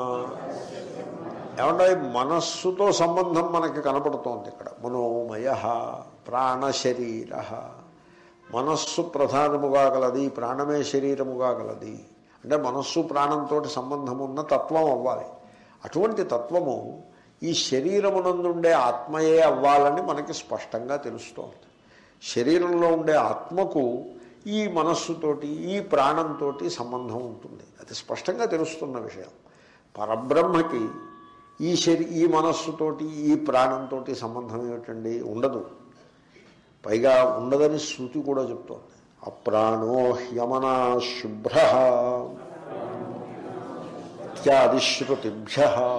ఏమంటే మనస్సుతో సంబంధం మనకి కనపడుతోంది ఇక్కడ మనోమయ ప్రాణశరీర మనస్సు ప్రధానముగా గలది ప్రాణమే శరీరముగా గలది అంటే మనస్సు ప్రాణంతో సంబంధం ఉన్న తత్వం అవ్వాలి అటువంటి తత్వము ఈ శరీరమునందుండే ఆత్మయే అవ్వాలని మనకి స్పష్టంగా తెలుస్తోంది శరీరంలో ఉండే ఆత్మకు ఈ మనస్సుతోటి ఈ ప్రాణంతో సంబంధం ఉంటుంది అది స్పష్టంగా తెలుస్తున్న విషయం పరబ్రహ్మకి ఈ శరీ ఈ మనస్సుతోటి ఈ ప్రాణంతో సంబంధం ఏమిటండి ఉండదు పైగా ఉండదని శృతి కూడా చెప్తోంది అప్రాణో హ్యమనా శుభ్ర ఇత్యాది శృతిభ్య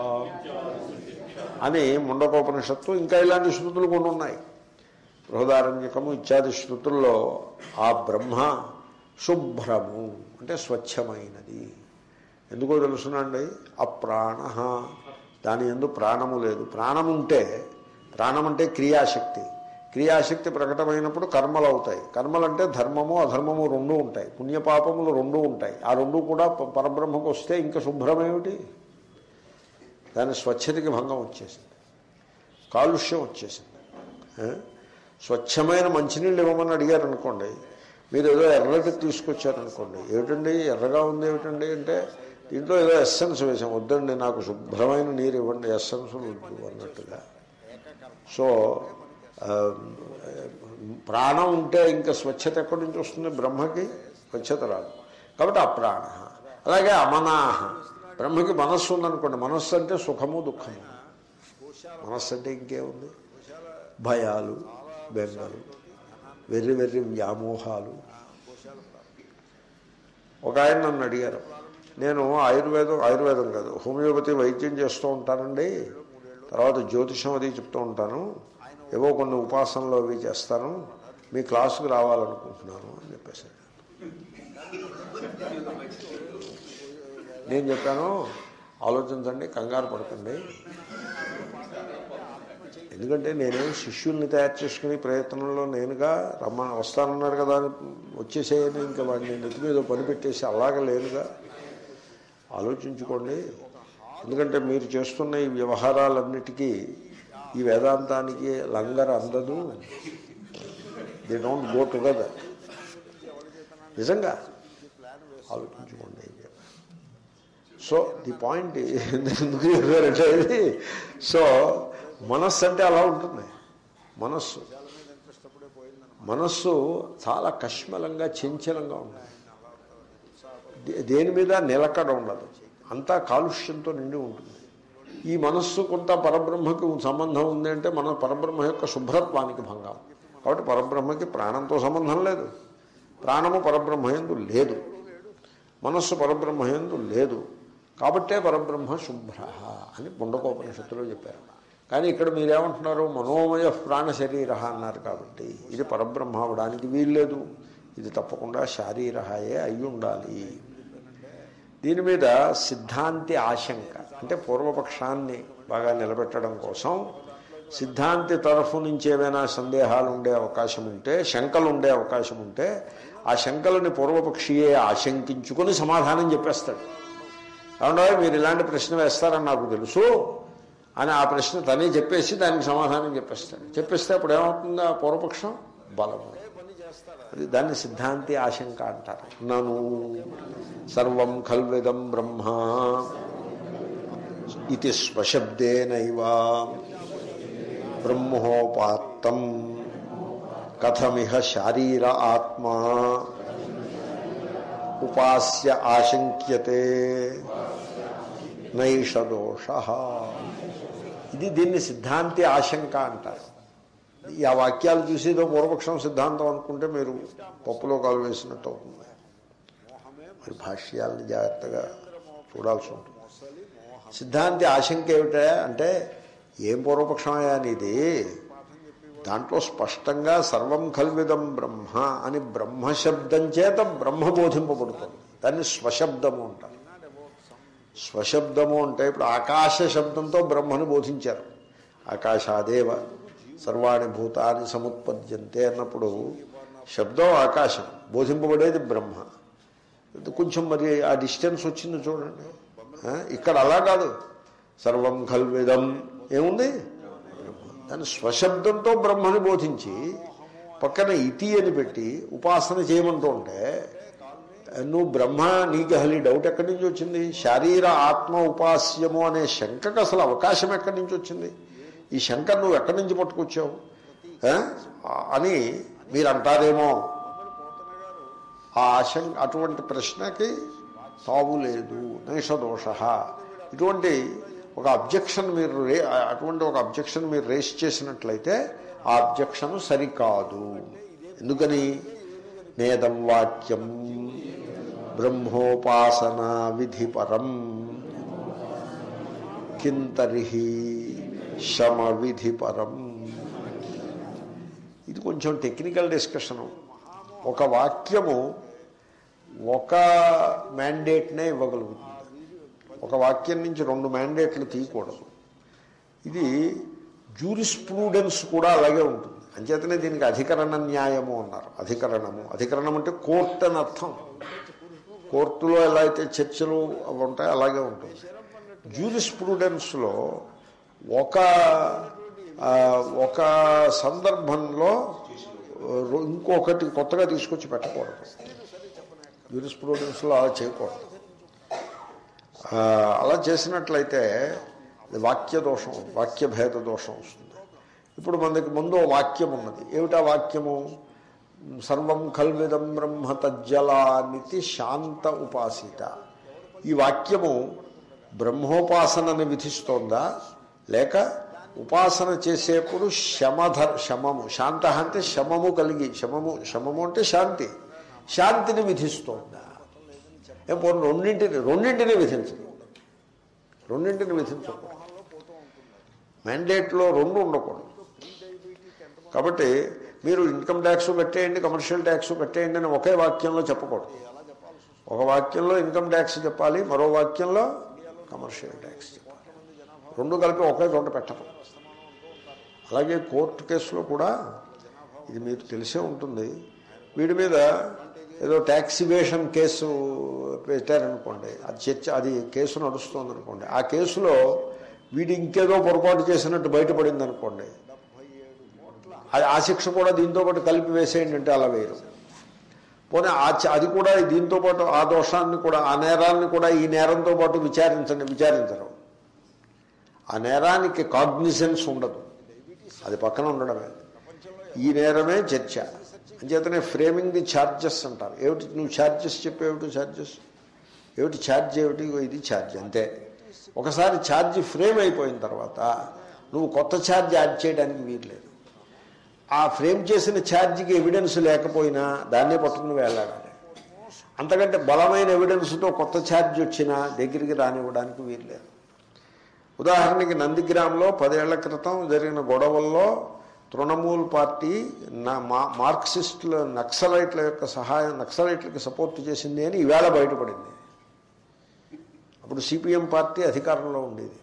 అని ముండకోపనిషత్తు ఇంకా ఇలాంటి శృతులు కొన్ని ఉన్నాయి బృహదారణ్యకము ఇత్యాది శృతుల్లో ఆ బ్రహ్మ శుభ్రము అంటే స్వచ్ఛమైనది ఎందుకో తెలుసునండి అప్రాణ దాని ఎందు ప్రాణము లేదు ప్రాణం ఉంటే ప్రాణం అంటే క్రియాశక్తి క్రియాశక్తి ప్రకటమైనప్పుడు కర్మలు అవుతాయి కర్మలు అంటే ధర్మము అధర్మము రెండూ ఉంటాయి పుణ్యపాపములు రెండూ ఉంటాయి ఆ రెండు కూడా ప- పరబ్రహ్మకు వస్తే ఇంకా శుభ్రమేమిటి దాని స్వచ్ఛతకి భంగం వచ్చేసింది కాలుష్యం వచ్చేసింది ఏ? స్వచ్ఛమైన మంచినీళ్ళు ఇవ్వమని అడిగారు అనుకోండి మీరు ఏదో ఎర్రటి తీసుకొచ్చారనుకోండి ఏమిటండి ఎర్రగా ఉంది ఏమిటండి అంటే దీంట్లో ఏదో ఎస్సెన్స్ వేసాం వద్దండి నాకు శుభ్రమైన నీరు ఇవ్వండి ఎస్సెన్స్ వద్దు అన్నట్టుగా సో ఆ, ప్రాణం ఉంటే ఇంకా స్వచ్ఛత ఎక్కడి నుంచి వస్తుంది బ్రహ్మకి స్వచ్ఛత రాదు కాబట్టి అప్రాణ అలాగే అమనాహ బ్రహ్మకి మనస్సు ఉందనుకోండి మనస్సు అంటే సుఖము దుఃఖము మనస్సు అంటే ఇంకేముంది భయాలు బెంగలు వెర్రి వెర్రి వ్యామోహాలు ఒక ఆయన నన్ను అడిగారు నేను ఆయుర్వేదం ఆయుర్వేదం కాదు హోమియోపతి వైద్యం చేస్తూ ఉంటానండి తర్వాత జ్యోతిషం అది చెప్తూ ఉంటాను ఏవో కొన్ని ఉపాసనలు అవి చేస్తాను మీ క్లాసుకు రావాలనుకుంటున్నాను అని చెప్పేసి నేను చెప్పాను ఆలోచించండి కంగారు పడకండి ఎందుకంటే నేనేం శిష్యుల్ని తయారు చేసుకునే ప్రయత్నంలో నేనుగా రమ్మ వస్తానన్నారు కదా అని వచ్చేసేయని ఇంకా వాడిని నెత్తి మీద పని పెట్టేసి అలాగ లేనుగా ఆలోచించుకోండి ఎందుకంటే మీరు చేస్తున్న ఈ వ్యవహారాలన్నిటికీ ఈ వేదాంతానికి లంగర్ అందదు దే డోంట్ గో టుగెదర్ నిజంగా ఆలోచించుకోండి ఏం చెప్పాలి సో ది పాయింట్ ఎందుకు చెప్పారంటే ఇది సో మనస్సు అంటే అలా ఉంటుంది మనస్సు మనస్సు చాలా కష్మలంగా చంచలంగా ఉంటుంది దే- దేని మీద నిలకడ ఉండదు అంతా కాలుష్యంతో నిండి ఉంటుంది ఈ మనస్సు కొంత పరబ్రహ్మకి సంబంధం ఉంది అంటే మన పరబ్రహ్మ యొక్క శుభ్రత్వానికి భంగం కాబట్టి పరబ్రహ్మకి ప్రాణంతో సంబంధం లేదు ప్రాణము పరబ్రహ్మయందు లేదు మనస్సు పరబ్రహ్మయందు లేదు కాబట్టే పరబ్రహ్మ శుభ్ర అని ముండకోపనిషత్తులో చెప్పారు కానీ ఇక్కడ మీరేమంటున్నారు మనోమయ ప్రాణ శరీర అన్నారు కాబట్టి ఇది పరబ్రహ్మ అవడానికి వీల్లేదు ఇది తప్పకుండా శారీరహాయే అయి ఉండాలి దీని మీద సిద్ధాంతి ఆశంక అంటే పూర్వపక్షాన్ని బాగా నిలబెట్టడం కోసం సిద్ధాంతి తరఫు నుంచి ఏమైనా సందేహాలు ఉండే అవకాశం ఉంటే శంకలు ఉండే అవకాశం ఉంటే ఆ శంకలని పూర్వపక్షియే ఆశంకించుకొని సమాధానం చెప్పేస్తాడు అవునా మీరు ఇలాంటి ప్రశ్న వేస్తారని నాకు తెలుసు అని ఆ ప్రశ్న తనే చెప్పేసి దానికి సమాధానం చెప్పేస్తాడు చెప్పేస్తే అప్పుడు ఏమవుతుంది ఆ పూర్వపక్షం బలము అది దాన్ని సిద్ధాంతి ఆశంక అంటారు నను సర్వం ఖల్విదం బ్రహ్మ ఇది స్వశబ్దేనైవ బ్రహ్మోపాత్తం కథమిహ శారీర ఆత్మా ఉపాస్య ఆశంక్యతే నైషదోష ఇది దీన్ని సిద్ధాంతి ఆశంక అంటారు ఈ ఆ వాక్యాలు చూసేదో పూర్వపక్షం సిద్ధాంతం అనుకుంటే మీరు పప్పులో కాలు వేసినట్టు అవుతుంది మరి భాష్యాలని జాగ్రత్తగా చూడాల్సి ఉంటుంది సిద్ధాంతి ఆశంక ఏమిటా అంటే ఏం పూర్వపక్షమయ్యా నీది దాంట్లో స్పష్టంగా సర్వం కల్విదం బ్రహ్మ అని బ్రహ్మశబ్దం చేత బ్రహ్మ బోధింపబడుతుంది దాన్ని స్వశబ్దము అంటారు స్వశబ్దము అంటే ఇప్పుడు ఆకాశ శబ్దంతో బ్రహ్మను బోధించారు ఆకాశాదేవ సర్వాణి భూతాన్ని సముత్పద్యంతే అన్నప్పుడు శబ్దం ఆకాశం బోధింపబడేది బ్రహ్మ కొంచెం మరి ఆ డిస్టెన్స్ వచ్చింది చూడండి ఆ, ఇక్కడ అలా కాదు సర్వం కల్విదం ఏముంది దాని స్వశబ్దంతో బ్రహ్మని బోధించి పక్కన ఇతి అని పెట్టి ఉపాసన చేయమంటూ ఉంటే నువ్వు బ్రహ్మ నీకు అసలు ఈ డౌట్ ఎక్కడి నుంచి వచ్చింది శారీర ఆత్మ ఉపాస్యము అనే శంకకు అసలు అవకాశం ఎక్కడి నుంచి వచ్చింది ఈ శంక నువ్వు ఎక్కడి నుంచి పట్టుకొచ్చావు ఆ? అని మీరు అంటారేమో ఆ ఆశంక అటువంటి ప్రశ్నకి తావు లేదు నైషదోష ఇటువంటి ఒక అబ్జెక్షన్ మీరు రే అటువంటి ఒక అబ్జెక్షన్ మీరు రేస్ చేసినట్లయితే ఆ అబ్జెక్షన్ సరికాదు ఎందుకని నేదం వాక్యం బ్రహ్మోపాసన విధిపరం కింతరిహి శమ విధిపరం ఇది కొంచెం టెక్నికల్ డిస్కషను ఒక వాక్యము ఒక మ్యాండేట్నే ఇవ్వగలుగుతుంది ఒక వాక్యం నుంచి రెండు మ్యాండేట్లు తీయకూడదు ఇది జూరిస్ప్రూడెన్స్ కూడా అలాగే ఉంటుంది అంచేతనే దీనికి అధికరణ న్యాయము అన్నారు అధికరణము అధికరణం అంటే కోర్టు అని అర్థం కోర్టులో ఎలా అయితే చర్చలు అవి ఉంటాయో అలాగే ఉంటుంది జూరిస్ప్రూడెన్స్లో ఒక ఆ, ఒక సందర్భంలో రో- ఇంకొకటి కొత్తగా తీసుకొచ్చి పెట్టకూడదు జూరిస్ప్రూడెన్స్లో అలా చేయకూడదు ఆ, అలా చేసినట్లయితే అది వాక్య దోషం వాక్య భేద దోషం వస్తుంది ఇప్పుడు మనకి ముందు ఓ వాక్యం ఉన్నది ఏమిటా వాక్యము సర్వం కల్విదం బ్రహ్మ తజ్జలానితి శాంత ఉపాసిత ఈ వాక్యము బ్రహ్మోపాసనని విధిస్తోందా లేక ఉపాసన చేసేప్పుడు శమధ శమము శాంత అంటే శమము కలిగి శమము శమము అంటే శాంతి శాంతిని విధిస్తోందా ఏం పోనీ రెండింటిని రెండింటిని విధించదు రెండింటిని విధించకూడదు మ్యాండేట్లో రెండు ఉండకూడదు కాబట్టి మీరు ఇన్కమ్ ట్యాక్స్ కట్టేయండి కమర్షియల్ ట్యాక్స్ కట్టేయండి అని ఒకే వాక్యంలో చెప్పకూడదు ఒక వాక్యంలో ఇన్కమ్ ట్యాక్స్ చెప్పాలి మరో వాక్యంలో కమర్షియల్ ట్యాక్స్ చెప్పాలి రెండు కలిపి ఒకే చోట పెట్టరు అలాగే కోర్టు కేసులో కూడా ఇది మీకు తెలిసే ఉంటుంది వీడి మీద ఏదో ట్యాక్స్ ఇవేషన్ కేసు పెట్టారనుకోండి అది చర్చ అది కేసు నడుస్తుంది అనుకోండి ఆ కేసులో వీడు ఇంకేదో పొరపాటు చేసినట్టు బయటపడింది అనుకోండి అది ఆ శిక్ష కూడా దీంతో పాటు కలిపి వేసేయండి అంటే అలా వేయరు పోనీ ఆ చ- అది కూడా దీంతో పాటు ఆ దోషాన్ని కూడా ఆ నేరాన్ని కూడా ఈ నేరంతో పాటు విచారించండి విచారించరు ఆ నేరానికి కాగ్నిజెన్స్ ఉండదు అది పక్కన ఉండడమే ఈ నేరమే చర్చ అంచేతనే ఫ్రేమింగ్ ది ఛార్జెస్ అంటారు ఏమిటి నువ్వు ఛార్జెస్ చెప్పేవిటి ఛార్జెస్ ఏమిటి ఛార్జ్ ఏమిటి ఇగో ఇది ఛార్జ్ అంతే ఒకసారి ఛార్జ్ ఫ్రేమ్ అయిపోయిన తర్వాత నువ్వు కొత్త ఛార్జ్ యాడ్ చేయడానికి వీల్లేదు ఆ ఫ్రేమ్ చేసిన ఛార్జికి ఎవిడెన్స్ లేకపోయినా దాన్నే పట్టుకుని వెళ్ళాలి అంతకంటే బలమైన ఎవిడెన్స్తో కొత్త ఛార్జ్ వచ్చినా దగ్గరికి రానివ్వడానికి వీల్లేదు ఉదాహరణకి నందిగ్రామ్లో పదేళ్ల క్రితం జరిగిన గొడవల్లో తృణమూల్ పార్టీ నా మా మార్క్సిస్టుల నక్సలైట్ల యొక్క సహాయం నక్సలైట్లకి సపోర్ట్ చేసింది అని ఈవేళ బయటపడింది అప్పుడు సిపిఎం పార్టీ అధికారంలో ఉండేది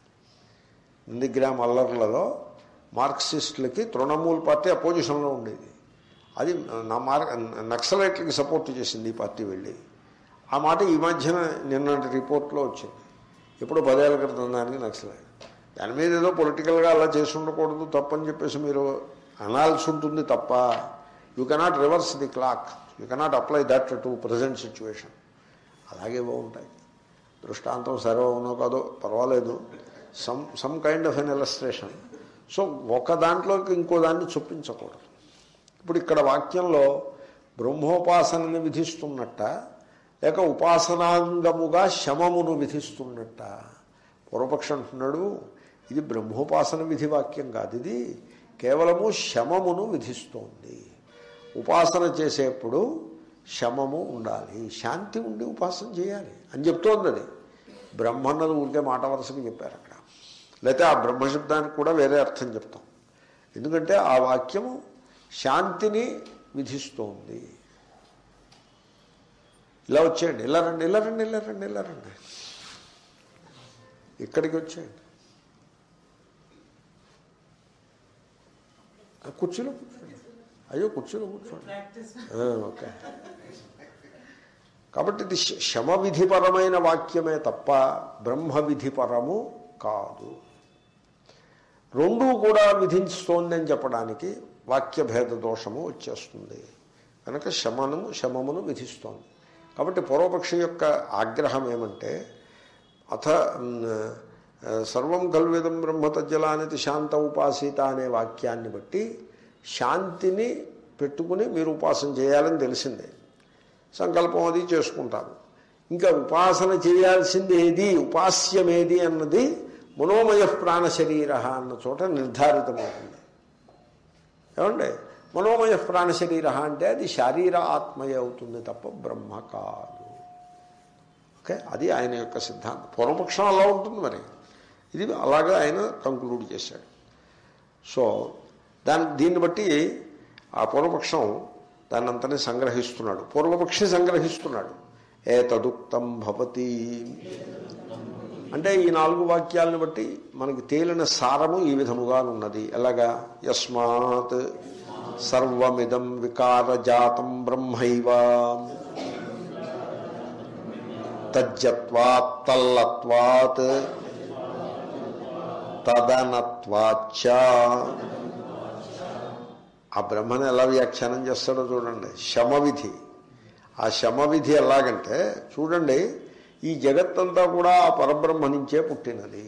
నందిగ్రామ్ అల్లర్లలో మార్క్సిస్టులకి తృణమూల్ పార్టీ అపోజిషన్లో ఉండేది అది నా మార్ నక్సలైట్లకి సపోర్ట్ చేసింది ఈ పార్టీ వెళ్ళి ఆ మాట ఈ మధ్యన నిన్నటి రిపోర్ట్లో వచ్చింది ఎప్పుడు పదేళ్ల క్రితం దానికి నక్సలైట్ దాని మీద ఏదో పొలిటికల్గా అలా చేసి ఉండకూడదు తప్పని చెప్పేసి మీరు అనాల్సి ఉంటుంది తప్ప you cannot reverse the clock you cannot apply that to present situation అలాగే బాగుంటాయి దృష్టాంతం సర్వనో కాదో పర్వాలేదు some some kind of an illustration so ఒక దాంట్లోకి ఇంకో దాన్ని చొప్పించకూడదు ఇప్పుడు ఇక్కడ వాక్యంలో బ్రహ్మోపాసనని విధిస్తున్నట్ట లేక ఉపాసనాంగముగా శమమును విధిస్తున్నట్ట పూర్వపక్షం అంటున్నాడు ఇది బ్రహ్మోపాసన విధి వాక్యం కాదు ఇది కేవలము శమమును విధిస్తోంది ఉపాసన చేసేప్పుడు శమము ఉండాలి శాంతి ఉండి ఉపాసన చేయాలి అని చెప్తోంది అది బ్రహ్మన్నది ఊరికే మాట వరుసగా చెప్పారు అక్కడ లేకపోతే ఆ బ్రహ్మశబ్దానికి కూడా వేరే అర్థం చెప్తాం ఎందుకంటే ఆ వాక్యము శాంతిని విధిస్తోంది ఇలా వచ్చేయండి ఇలా రండి ఇలా రండి ఇలా రండి ఇలా రండి ఇక్కడికి వచ్చేయండి ఆ కుర్చీలో కూర్చోండి అయ్యో కుర్చీలో కూర్చోండి ఆ, ఓకే కాబట్టి ఇది శ- శమ విధిపరమైన వాక్యమే తప్ప బ్రహ్మ విధిపరము కాదు రెండూ కూడా విధిస్తోందని చెప్పడానికి వాక్యభేద దోషము వచ్చేస్తుంది కనుక శమను శమమును విధిస్తోంది కాబట్టి పూర్వపక్షి యొక్క ఆగ్రహం ఏమంటే అథ మ్, సర్వం కల్విదం బ్రహ్మతజ్జలానితి శాంత ఉపాసీత అనే వాక్యాన్ని బట్టి శాంతిని పెట్టుకుని మీరు ఉపాసన చేయాలని తెలిసిందే సంకల్పం అది చేసుకుంటారు ఇంకా ఉపాసన చేయాల్సింది ఏది ఉపాస్యమేది అన్నది మనోమయ ప్రాణ శరీర అన్న చోట నిర్ధారితమవుతుంది ఏమండి మనోమయ ప్రాణ శరీర అంటే అది శారీర ఆత్మయే అవుతుంది తప్ప బ్రహ్మ కాదు ఓకే అది ఆయన యొక్క సిద్ధాంతం పూర్వపక్షం అలా ఉంటుంది మరి ఇది అలాగే ఆయన కంక్లూడ్ చేశాడు సో దాని దీన్ని బట్టి ఆ పూర్వపక్షం దాన్ని అంతనే సంగ్రహిస్తున్నాడు పూర్వపక్షి సంగ్రహిస్తున్నాడు ఏ తదుక్తం భవతి అంటే ఈ నాలుగు వాక్యాలను బట్టి మనకి తేలిన సారము ఈ విధముగా ఉన్నది ఎలాగా యస్మాత్ సర్వమిదం వికారజాతం బ్రహ్మైవ తజ్జత్వాత్ తల్లత్వాత్ తదనత్వాచ్చ ఆ బ్రహ్మను ఎలా వ్యాఖ్యానం చేస్తాడో చూడండి శమవిధి ఆ శమవిధి ఎలాగంటే చూడండి ఈ జగత్తంతా కూడా ఆ పరబ్రహ్మ నుంచే పుట్టినది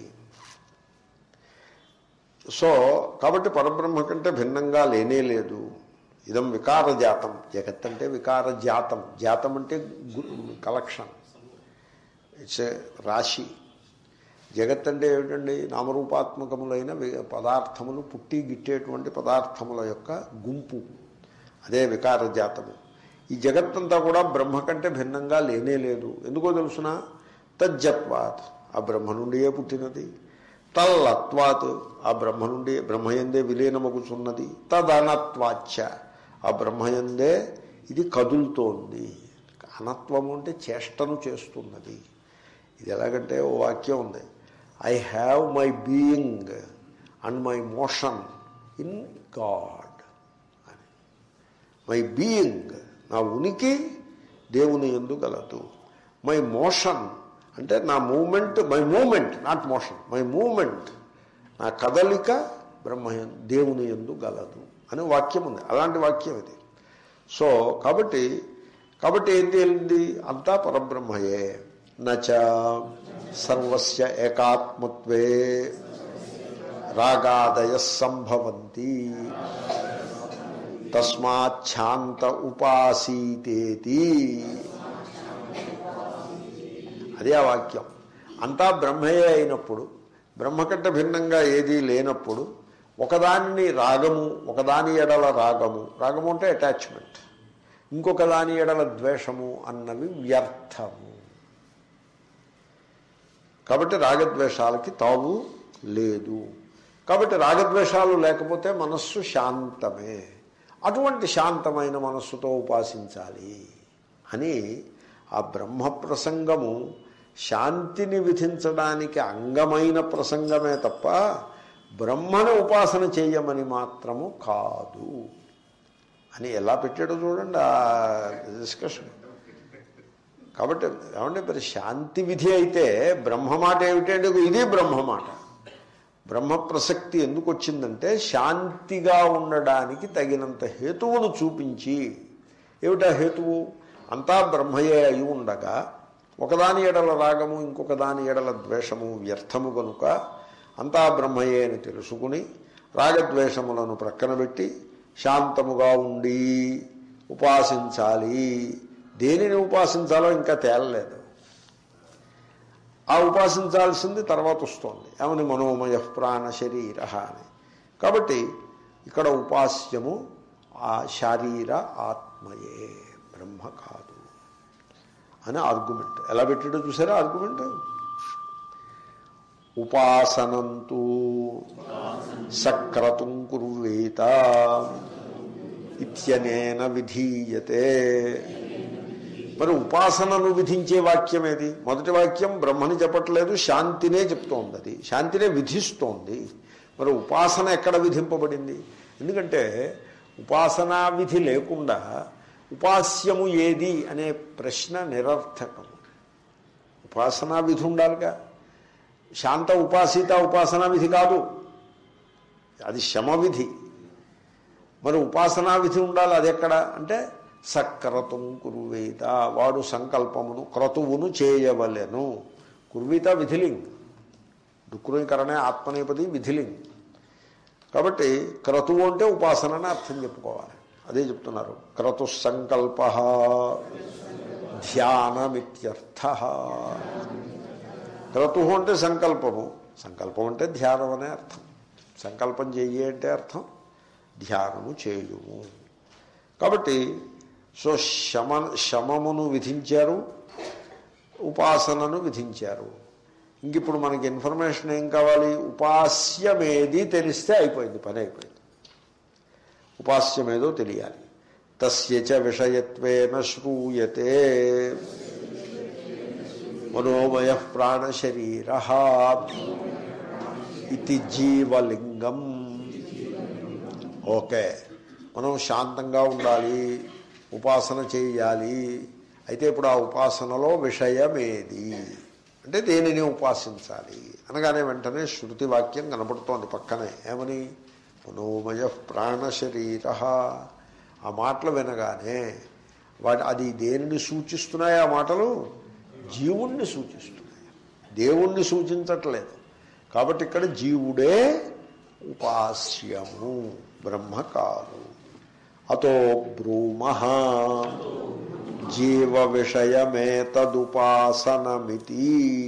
సో కాబట్టి పరబ్రహ్మ కంటే భిన్నంగా లేనే లేదు ఇదం వికార జాతం జగత్ అంటే వికార జాతం జాతం అంటే కలెక్షన్ ఇట్స్ ఏ రాశి జగత్ అంటే ఏమిటండి నామరూపాత్మకములైన వి- పదార్థములు పుట్టి గిట్టేటువంటి పదార్థముల యొక్క గుంపు అదే వికార జాతము ఈ జగత్తంతా కూడా బ్రహ్మ కంటే భిన్నంగా లేనే లేదు ఎందుకో తెలుసిన తజ్జత్వాత్ ఆ బ్రహ్మ నుండియే పుట్టినది తల్లత్వాత్ ఆ బ్రహ్మ నుండి బ్రహ్మయందే విలీనమగుచున్నది తదనత్వాచ్చ ఆ బ్రహ్మయందే ఇది కదులుతోంది అనత్వము అంటే చేష్టను చేస్తున్నది ఇది ఎలాగంటే ఓ వాక్యం ఉంది I have my being and my motion in God అని మై బీయింగ్ నా ఉనికి దేవుని ఎందు గలదు మై మోషన్ అంటే నా moment my moment not motion my moment నా కదలిక బ్రహ్మ దేవుని ఎందు గలదు అనే వాక్యం ఉంది అలాంటి వాక్యం ఇది సో కాబట్టి కాబట్టి ఏం తేలింది అంతా పరబ్రహ్మయే నచ సర్వస్య ఏకాత్మత్వే రాగాదయ సంభవంతి తస్మాచ్ఛాంత ఉపాసీతేతి అదే ఆ వాక్యం అంతా బ్రహ్మయే అయినప్పుడు బ్రహ్మ కంటే భిన్నంగా ఏదీ లేనప్పుడు ఒకదానిని రాగము ఒకదాని ఎడల రాగము రాగము అంటే అటాచ్మెంట్ ఇంకొక దాని ఎడల ద్వేషము అన్నవి వ్యర్థము కాబట్టి రాగద్వేషాలకి తావు లేదు కాబట్టి రాగద్వేషాలు లేకపోతే మనస్సు శాంతమే అటువంటి శాంతమైన మనస్సుతో ఉపాసించాలి అని ఆ బ్రహ్మ ప్రసంగము శాంతిని విధించడానికి అంగమైన ప్రసంగమే తప్ప బ్రహ్మను ఉపాసన చేయమని మాత్రము కాదు అని ఎలా పెట్టాడో చూడండి ఆ డిస్కషన్ కాబట్టి ఏమంటే మరి శాంతి విధి అయితే బ్రహ్మ మాట ఏమిటంటే ఇది బ్రహ్మ మాట బ్రహ్మ ప్రసక్తి ఎందుకు వచ్చిందంటే శాంతిగా ఉండడానికి తగినంత హేతువును చూపించి ఏమిటా హేతువు అంతా బ్రహ్మయే అయి ఉండగా ఒకదాని ఎడల రాగము ఇంకొక దాని ఎడల ద్వేషము వ్యర్థము కనుక అంతా బ్రహ్మయే అని తెలుసుకుని రాగద్వేషములను ప్రక్కన పెట్టి శాంతముగా ఉండి ఉపాసించాలి దేనిని ఉపాసించాలో ఇంకా తేలలేదు ఆ ఉపాసించాల్సింది తర్వాత వస్తోంది ఏమని మనోమయ ప్రాణ శరీర అని కాబట్టి ఇక్కడ ఉపాస్యము ఆ శారీర ఆత్మయే బ్రహ్మ కాదు అని ఆర్గ్యుమెంట్ ఎలా పెట్టాడో చూసారా ఆర్గ్యుమెంట్ ఉపాసనంతు సక్రతుం కుర్వేత ఇత్యనేన విధీయతే మరి ఉపాసనను విధించే వాక్యం ఏది మొదటి వాక్యం బ్రహ్మని చెప్పట్లేదు శాంతినే చెప్తోంది అది శాంతినే విధిస్తోంది మరి ఉపాసన ఎక్కడ విధింపబడింది ఎందుకంటే ఉపాసనా విధి లేకుండా ఉపాస్యము ఏది అనే ప్రశ్న నిరర్థకం ఉపాసనా విధి ఉండాలిగా శాంత ఉపాసిత ఉపాసనా విధి కాదు అది శమ విధి మరి ఉపాసనా విధి ఉండాలి అది ఎక్కడ అంటే సక్రతుం కురువేత వాడు సంకల్పమును క్రతువును చేయవలెను కుర్వీత విధిలింగ్ డుక్రుకరణే ఆత్మనేపది విధిలింగ్ కాబట్టి క్రతువు అంటే ఉపాసనని అర్థం చెప్పుకోవాలి అదే చెప్తున్నారు క్రతు సంకల్ప ధ్యానమిత్యర్థ క్రతు అంటే సంకల్పము సంకల్పం అంటే ధ్యానం అనే అర్థం సంకల్పం చెయ్యి అంటే అర్థం ధ్యానము చేయుము కాబట్టి సో శమ శమమును విధించారు ఉపాసనను విధించారు ఇంక ఇప్పుడు మనకి ఇన్ఫర్మేషన్ ఏం కావాలి ఉపాస్యమేది తెలిస్తే అయిపోయింది పని అయిపోయింది ఉపాస్యమేదో తెలియాలి తస్యచ విషయత్వేన శ్రూయతే మనోమయ ప్రాణశరీర ఇది జీవలింగం ఓకే మనం శాంతంగా ఉండాలి ఉపాసన చేయాలి అయితే ఇప్పుడు ఆ ఉపాసనలో విషయమేది అంటే దేనిని ఉపాసించాలి అనగానే వెంటనే శృతి వాక్యం కనపడుతోంది పక్కనే ఏమని మనోమయ ప్రాణశరీర ఆ మాటలు వినగానే వాటి అది దేనిని సూచిస్తున్నాయి ఆ మాటలు జీవుణ్ణి సూచిస్తున్నాయి దేవుణ్ణి సూచించట్లేదు కాబట్టి ఇక్కడ జీవుడే ఉపాస్యము బ్రహ్మ కాదు అతో బ్రూమ జీవ విషయమేతదుపాసనమితి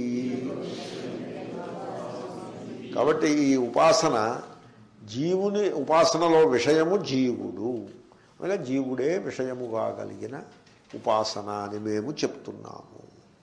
కాబట్టి ఈ ఉపాసన జీవుని ఉపాసనలో విషయము జీవుడు అనగా జీవుడే విషయము కాగలిగిన ఉపాసన అని మేము చెప్తున్నాము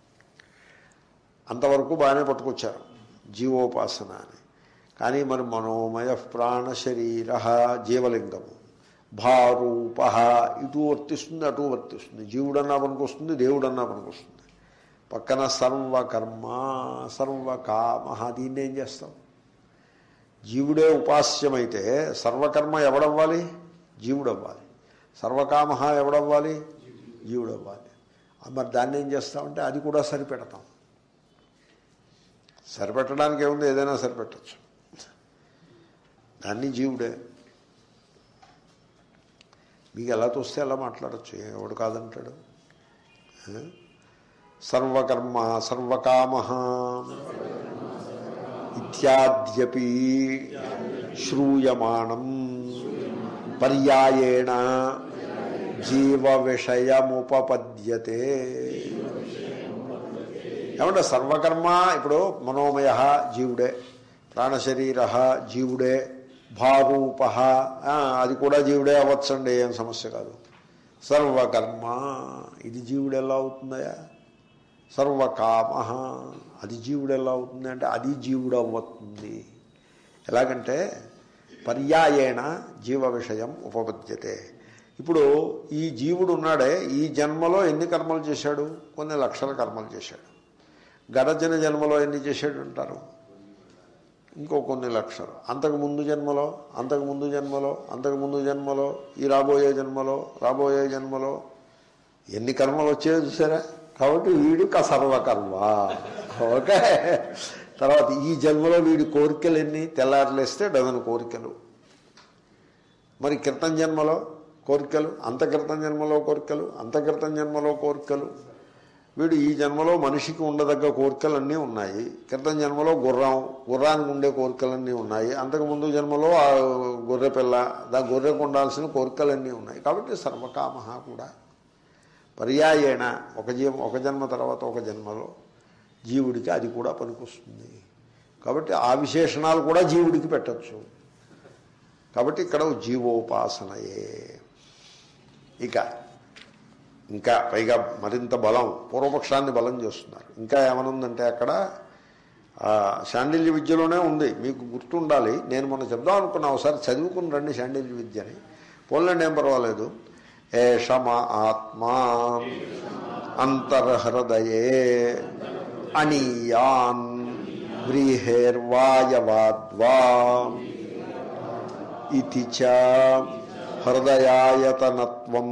అంతవరకు బాగానే పట్టుకొచ్చారు జీవోపాసన అని కానీ మరి మనోమయ ప్రాణ శరీర జీవలింగము భారూప ఇటు వర్తిస్తుంది అటు వర్తిస్తుంది జీవుడన్నా పనికొస్తుంది దేవుడన్నా పనికొస్తుంది పక్కన సర్వకర్మ సర్వకామ దీన్ని ఏం చేస్తాం జీవుడే ఉపాస్యమైతే సర్వకర్మ ఎవడవ్వాలి జీవుడవ్వాలి సర్వకామ ఎవడవ్వాలి జీవుడవ్వాలి మరి దాన్ని ఏం చేస్తామంటే అది కూడా సరిపెడతాం సరిపెట్టడానికి ఏముంది ఏదైనా సరిపెట్టచ్చు దాన్ని జీవుడే మీకు ఎలా తోస్తే ఎలా మాట్లాడచ్చు ఎవడు కాదంటాడు ఆ? సర్వకర్మ సర్వకామ ఇత్యాద్యపి శ్రూయమాణం పర్యాయేణ జీవ విషయముపపద్యతే ఏమంటే సర్వకర్మ ఇప్పుడు మనోమయ జీవుడే ప్రాణశరీర జీవుడే భారూప అది కూడా జీవుడే అవ్వచ్చండి ఏం సమస్య కాదు సర్వకర్మ ఇది జీవుడు ఎలా అవుతుందయా సర్వకామ అది జీవుడు ఎలా అవుతుంది అంటే అది జీవుడు అవ్వతుంది ఎలాగంటే పర్యాయేణ జీవ విషయం ఉపపద్యతే ఇప్పుడు ఈ జీవుడు ఉన్నాడే ఈ జన్మలో ఎన్ని కర్మలు చేశాడు కొన్ని లక్షల కర్మలు చేశాడు గడచిన జన్మలో ఎన్ని చేసాడు అంటారు ఇంకో కొన్ని లక్షలు అంతకు ముందు జన్మలో అంతకు ముందు జన్మలో అంతకు ముందు జన్మలో ఈ రాబోయే జన్మలో రాబోయే జన్మలో ఎన్ని కర్మలు వచ్చాయో చూసారా కాబట్టి వీడు క సర్వకర్మ ఓకే తర్వాత ఈ జన్మలో వీడి కోరికలు ఎన్ని తెల్లారులేస్తే డజన్ కోరికలు మరి క్రితం జన్మలో కోరికలు అంత క్రితం జన్మలో కోరికలు అంత క్రితం జన్మలో కోరికలు వీడు ఈ జన్మలో మనిషికి ఉండదగ్గ కోరికలన్నీ ఉన్నాయి క్రితం జన్మలో గుర్రం గుర్రానికి ఉండే కోరికలన్నీ ఉన్నాయి అంతకు ముందు జన్మలో ఆ గొర్రె పిల్ల దా గొర్రెకు ఉండాల్సిన కోరికలన్నీ ఉన్నాయి కాబట్టి సర్వకామ కూడా పర్యాయేణ ఒక జీవ ఒక జన్మ తర్వాత ఒక జన్మలో జీవుడికి అది కూడా పనికొస్తుంది కాబట్టి ఆ విశేషణాలు కూడా జీవుడికి పెట్టచ్చు కాబట్టి ఇక్కడ జీవోపాసనయే ఇక ఇంకా పైగా మరింత బలం పూర్వపక్షాన్ని బలం చేస్తున్నారు ఇంకా ఏమనుందంటే అక్కడ ఆ, శాండిల్య విద్యలోనే ఉంది మీకు గుర్తుండాలి నేను మొన్న చెప్దాం అనుకున్నా ఒకసారి చదువుకుని రండి శాండిల్య విద్యని పోలండి ఏం పర్వాలేదు ఏషమ ఆత్మా అంతర్హృదయే అనీయాన్ వ్రీహేర్వాయవాద్వా ఇది చ హృదయాయతనత్వం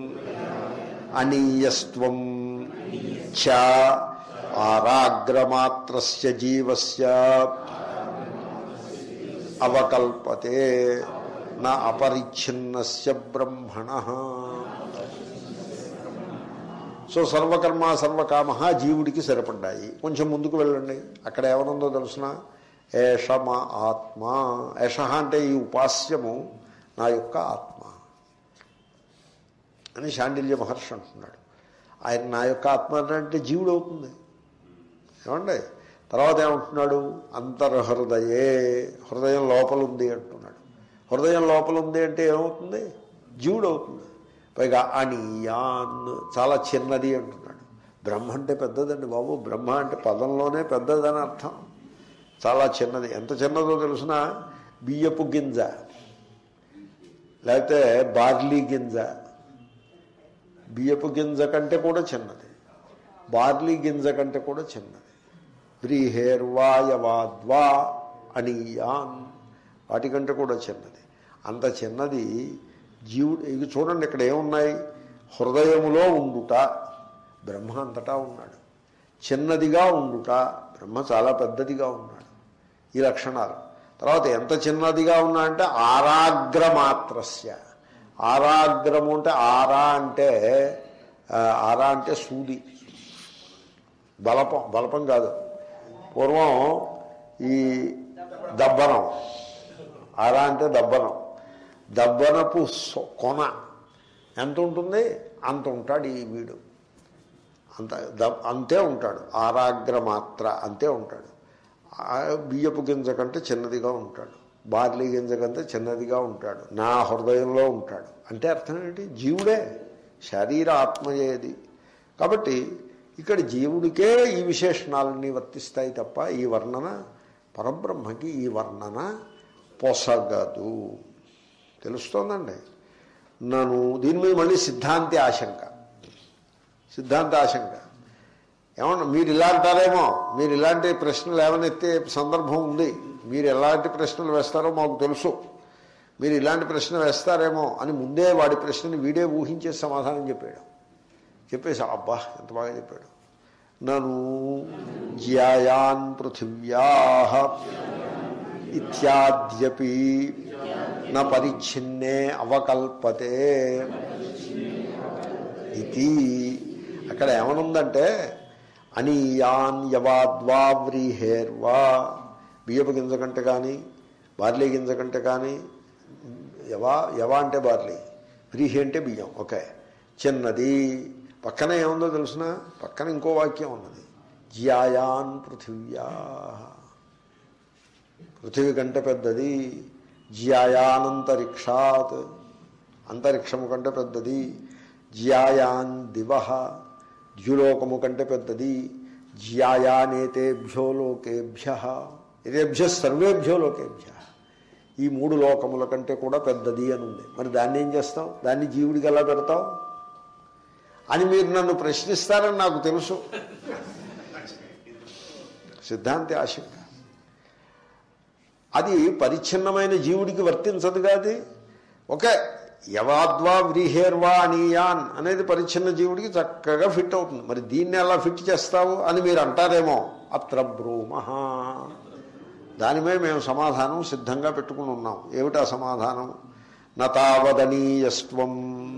అనీయస్త్వం చ ఆరాగ్రమాత్రస్య జీవస్య అవకల్పతే నా అపరిచ్ఛిన్నస్య బ్రహ్మణ సో సర్వకర్మ సర్వకామ జీవుడికి సరిపడ్డాయి కొంచెం ముందుకు వెళ్ళండి అక్కడ ఏమనుందో తెలుసిన ఏషమ ఆత్మ ఏష అంటే ఈ ఉపాస్యము నా యొక్క ఆత్మ అని శాండిల్య మహర్షి అంటున్నాడు ఆయన నా యొక్క ఆత్మ అంటే జీవుడు అవుతుంది ఏమండి తర్వాత ఏమంటున్నాడు అంతర్హృదయే హృదయం లోపల ఉంది అంటున్నాడు హృదయం లోపల ఉంది అంటే ఏమవుతుంది జీవుడు అవుతుంది పైగా అనియాన్ చాలా చిన్నది అంటున్నాడు బ్రహ్మ అంటే పెద్దదండి బాబు బ్రహ్మ అంటే పదంలోనే పెద్దదని అర్థం చాలా చిన్నది ఎంత చిన్నదో తెలిసిన బియ్యపు గింజ లేకపోతే బార్లీ గింజ బియ్యపు గింజ కంటే కూడా చిన్నది బార్లీ గింజ కంటే కూడా చిన్నది వ్రీహేర్వాయవాద్వా అనియాన్ వాటికంటే కూడా చిన్నది అంత చిన్నది జీవుడు ఇది చూడండి ఇక్కడ ఏమున్నాయి హృదయములో ఉండుట బ్రహ్మ అంతటా ఉన్నాడు చిన్నదిగా ఉండుట బ్రహ్మ చాలా పెద్దదిగా ఉన్నాడు ఈ లక్షణాలు తర్వాత ఎంత చిన్నదిగా ఉన్నా అంటే ఆరాగ్రమాత్రస్య ఆరాగ్రము అంటే ఆరా అంటే ఆ, ఆరా అంటే సూది బలపం బలపం కాదు పూర్వం ఈ దబ్బనం ఆరా అంటే దబ్బనం దబ్బనపు సొ- కొన ఎంత ఉంటుంది అంత ఉంటాడు ఈ వీడు అంత ద- అంతే ఉంటాడు ఆరాగ్ర మాత్ర అంతే ఉంటాడు ఆ బియ్యపు గింజ కంటే చిన్నదిగా ఉంటాడు బార్లీ గింజ కంటే చిన్నదిగా ఉంటాడు నా హృదయంలో ఉంటాడు అంటే అర్థం ఏంటి జీవుడే శరీర ఆత్మయేది కాబట్టి ఇక్కడ జీవుడికే ఈ విశేషణాలన్నీ వర్తిస్తాయి తప్ప ఈ వర్ణన పరబ్రహ్మకి ఈ వర్ణన పొసగదు తెలుస్తోందండి నన్ను దీని మీద మళ్ళీ సిద్ధాంతి ఆశంక సిద్ధాంత ఆశంక ఏమన్నా మీరు ఇలా అంటారేమో మీరు ఇలాంటి ప్రశ్నలు ఏమైనా ఎత్తే సందర్భం ఉంది మీరు ఎలాంటి ప్రశ్నలు వేస్తారో మాకు తెలుసు మీరు ఇలాంటి ప్రశ్న వేస్తారేమో అని ముందే వాడి ప్రశ్నని వీడే ఊహించే సమాధానం చెప్పాడు చెప్పేసి అబ్బా ఎంత బాగా చెప్పాడు నను జ్యాయాన్ పృథివ్యా ఇత్యాద్యపి న పరిచ్ఛిన్నే అవకల్పతే ఇది అక్కడ ఏమనుందంటే అనీయాన్ యవాద్వా వ్రీహేర్వా బియ్యపు గింజ కంటే కానీ బార్లీ గింజ కంటే కానీ యవా యవా అంటే బార్లీ వ్రీహి అంటే బియ్యం ఓకే చిన్నది పక్కన ఏముందో తెలుసిన పక్కన ఇంకో వాక్యం ఉన్నది జ్యాయాన్ పృథివ్యా పృథివీ కంటే పెద్దది జ్యాయానంతరిక్షాత్ అంతరిక్షము కంటే పెద్దది జ్యాయాన్ దివ ద్యులోకము కంటే పెద్దది జ్యాయానేతేభ్యో లోకేభ్య ఇతేభ్య సర్వేభ్యో లోకేభ్య ఈ మూడు లోకముల కంటే కూడా పెద్దది అని ఉంది మరి దాన్ని ఏం చేస్తావు దాన్ని జీవుడికి ఎలా పెడతావు అని మీరు నన్ను ప్రశ్నిస్తారని నాకు తెలుసు సిద్ధాంతి ఆశంక అది పరిచ్ఛిన్నమైన జీవుడికి వర్తించదు కాదు ఓకే యవాద్వా వ్రీహేర్వా అనీయాన్ అనేది పరిచ్ఛిన్న జీవుడికి చక్కగా ఫిట్ అవుతుంది మరి దీన్ని ఎలా ఫిట్ చేస్తావు అని మీరు అంటారేమో అత్ర బ్రూమ దానిమే మేము సమాధానం సిద్ధంగా పెట్టుకుని ఉన్నాం ఏమిటా సమాధానం నతావదనీయస్వం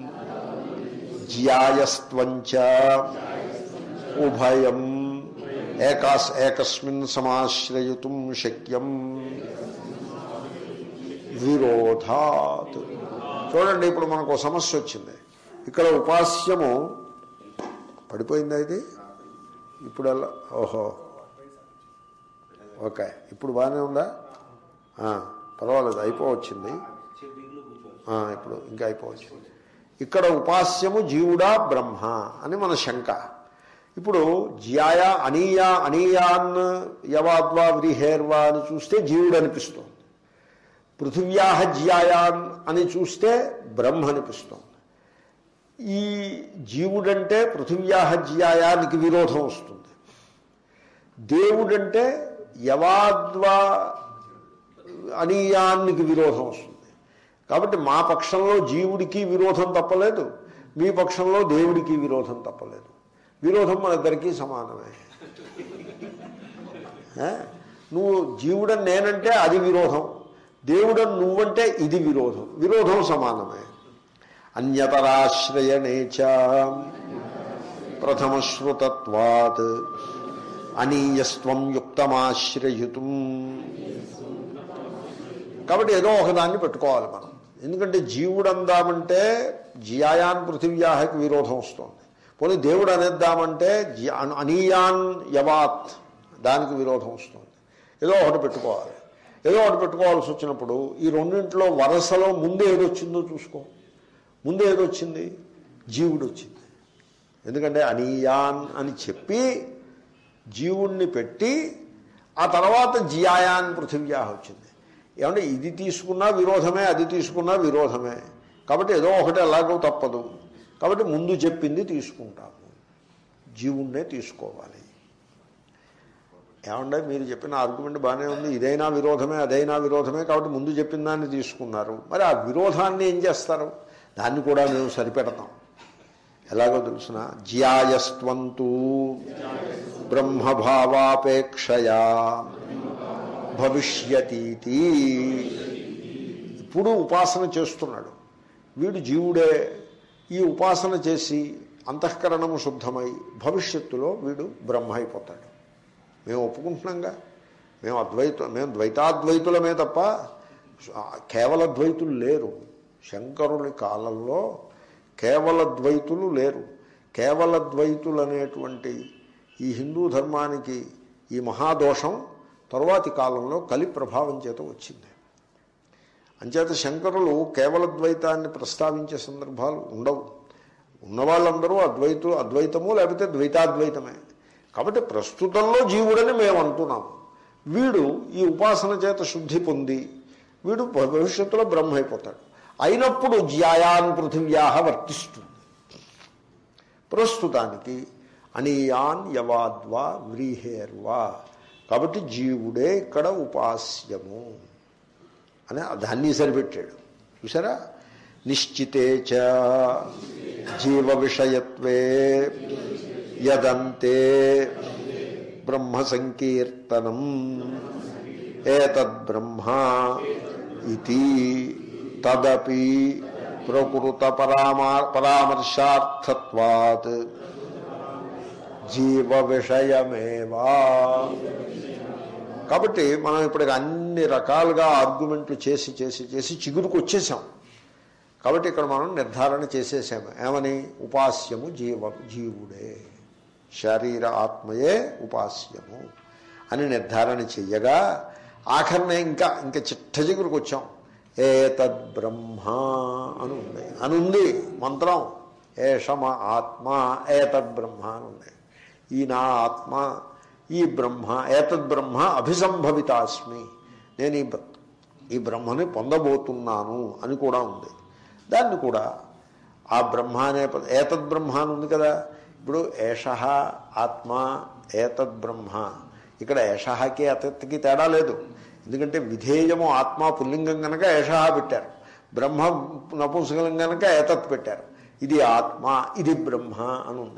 జ్యాయస్త్వంచ ఉభయం ఏకాస్ ఏకస్మిన్ సమాశ్రయితుం శక్యం విరోధాత్ చూడండి ఇప్పుడు మనకు ఒక సమస్య వచ్చింది ఇక్కడ ఉపాస్యము పడిపోయిందా ఇది ఇప్పుడు ఎలా ఓహో ఓకే ఇప్పుడు బాగానే ఉందా ఆ, పర్వాలేదు అయిపోవచ్చింది ఆ, ఇప్పుడు ఇంకా అయిపోవచ్చు ఇక్కడ ఉపాస్యము జీవుడా బ్రహ్మ అని మన శంక ఇప్పుడు జ్యాయ అనీయా అనీయాన్ యవాద్వా వ్రీహేర్వా అని చూస్తే జీవుడు అనిపిస్తుంది పృథివ్యా జ్యాయాన్ అని చూస్తే బ్రహ్మ అనిపిస్తుంది ఈ జీవుడంటే పృథివ్యా జ్యాయానికి విరోధం వస్తుంది దేవుడంటే యవాద్వా అనీయానికి విరోధం వస్తుంది కాబట్టి మా పక్షంలో జీవుడికి విరోధం తప్పలేదు మీ పక్షంలో దేవుడికి విరోధం తప్పలేదు విరోధం మన ఇద్దరికీ సమానమే ఏ? నువ్వు జీవుడని నేనంటే అది విరోధం దేవుడని నువ్వంటే ఇది విరోధం విరోధం సమానమే అన్యతరాశ్రయణేచ ప్రథమశ్రుతత్వాత్ అనీయస్వం యుక్తమాశ్రయుతం కాబట్టి ఏదో ఒకదాన్ని పెట్టుకోవాలి మనం ఎందుకంటే జీవుడు అందామంటే జియాయాన్ పృథివ్యాహకి విరోధం వస్తుంది పోనీ దేవుడు అనేద్దామంటే జి- అన్- అనీయాన్ యవాత్ దానికి విరోధం వస్తుంది ఏదో ఒకటి పెట్టుకోవాలి ఏదో ఒకటి పెట్టుకోవాల్సి వచ్చినప్పుడు ఈ రెండింటిలో వరసలో ముందు ఏదొచ్చిందో చూసుకో ముందు ఏదొచ్చింది జీవుడు వచ్చింది ఎందుకంటే అనీయాన్ అని చెప్పి జీవుణ్ణి పెట్టి ఆ తర్వాత జియాయాన్ పృథివ్యా వచ్చింది ఏమంటే ఇది తీసుకున్నా విరోధమే అది తీసుకున్నా విరోధమే కాబట్టి ఏదో ఒకటి ఎలాగో తప్పదు కాబట్టి ముందు చెప్పింది తీసుకుంటాము జీవుణ్ణే తీసుకోవాలి ఏమంటే మీరు చెప్పిన ఆర్గ్యుమెంట్ బాగానే ఉంది ఇదైనా విరోధమే అదైనా విరోధమే కాబట్టి ముందు చెప్పిన దాన్ని తీసుకున్నారు మరి ఆ విరోధాన్ని ఏం చేస్తారు దాన్ని కూడా మేము సరిపెడతాం ఎలాగో తెలుసిన జ్యాయస్త్వంతు బ్రహ్మభావాపేక్షయా భవిష్యతీతి ఇప్పుడు ఉపాసన చేస్తున్నాడు వీడు జీవుడే ఈ ఉపాసన చేసి అంతఃకరణము శుద్ధమై భవిష్యత్తులో వీడు బ్రహ్మ అయిపోతాడు మేము ఒప్పుకుంటున్నాంగా మేము అద్వైత మేము ద్వైతాద్వైతులమే తప్ప కేవల ద్వైతులు లేరు శంకరుని కాలంలో కేవల ద్వైతులు లేరు కేవల ద్వైతులు అనేటువంటి ఈ హిందూ ధర్మానికి ఈ మహాదోషం తరువాతి కాలంలో కలి ప్రభావం చేత వచ్చింది అంచేత శంకరులు కేవల ద్వైతాన్ని ప్రస్తావించే సందర్భాలు ఉండవు ఉన్నవాళ్ళందరూ అద్వైతు అద్వైతము లేకపోతే ద్వైతాద్వైతమే కాబట్టి ప్రస్తుతంలో జీవుడని మేము అంటున్నాము వీడు ఈ ఉపాసన చేత శుద్ధి పొంది వీడు భవిష్యత్తులో బ్రహ్మ అయిపోతాడు అయినప్పుడు జ్యాయాన్ పృథివ్యా వర్తిస్తుంది ప్రస్తుతానికి అనీయాన్ యవాద్వా వ్రీహేర్వా కాబట్టి జీవుడే ఇక్కడ ఉపాస్యము అని దాన్ని సరిపెట్టాడు చూసారా నిశ్చితే చ జీవ విషయత్వే యదంతే బ్రహ్మ సంకీర్తనం ఏతద్బ్రహ్మ ఇది తదపి ప్రకృత పరామా పరామర్శార్థత్వాత్ జీవ విషయమేవా కాబట్టి మనం ఇప్పటికి అన్ని రకాలుగా ఆర్గ్యుమెంట్లు చేసి చేసి చేసి చిగురుకు వచ్చేసాం కాబట్టి ఇక్కడ మనం నిర్ధారణ చేసేసాము ఏమని ఉపాస్యము జీవ జీవుడే శరీర ఆత్మయే ఉపాస్యము అని నిర్ధారణ చెయ్యగా ఆఖరినే ఇంకా ఇంకా చిట్ట చిగురుకు వచ్చాం ఏతద్ బ్రహ్మ అని ఉంది అని ఉంది మంత్రం ఏషమ ఆత్మ ఏతద్ బ్రహ్మ అని ఉంది ఈ నా ఆత్మ ఈ బ్రహ్మ ఏతద్ బ్రహ్మ అభిసంభవితాస్మి నేను ఈ బ్ర- ఈ బ్రహ్మని పొందబోతున్నాను అని కూడా ఉంది దాన్ని కూడా ఆ బ్రహ్మ అనే పద ఏతద్ బ్రహ్మ అని ఉంది కదా ఇప్పుడు ఏష ఆత్మ ఏతద్ బ్రహ్మ ఇక్కడ ఏషహకి అతత్కి తేడా లేదు ఎందుకంటే విధేయము ఆత్మ పుల్లింగం కనుక ఏష పెట్టారు బ్రహ్మ నపుంసకలింగం కనుక ఏతత్ పెట్టారు ఇది ఆత్మ ఇది బ్రహ్మ అని ఉంది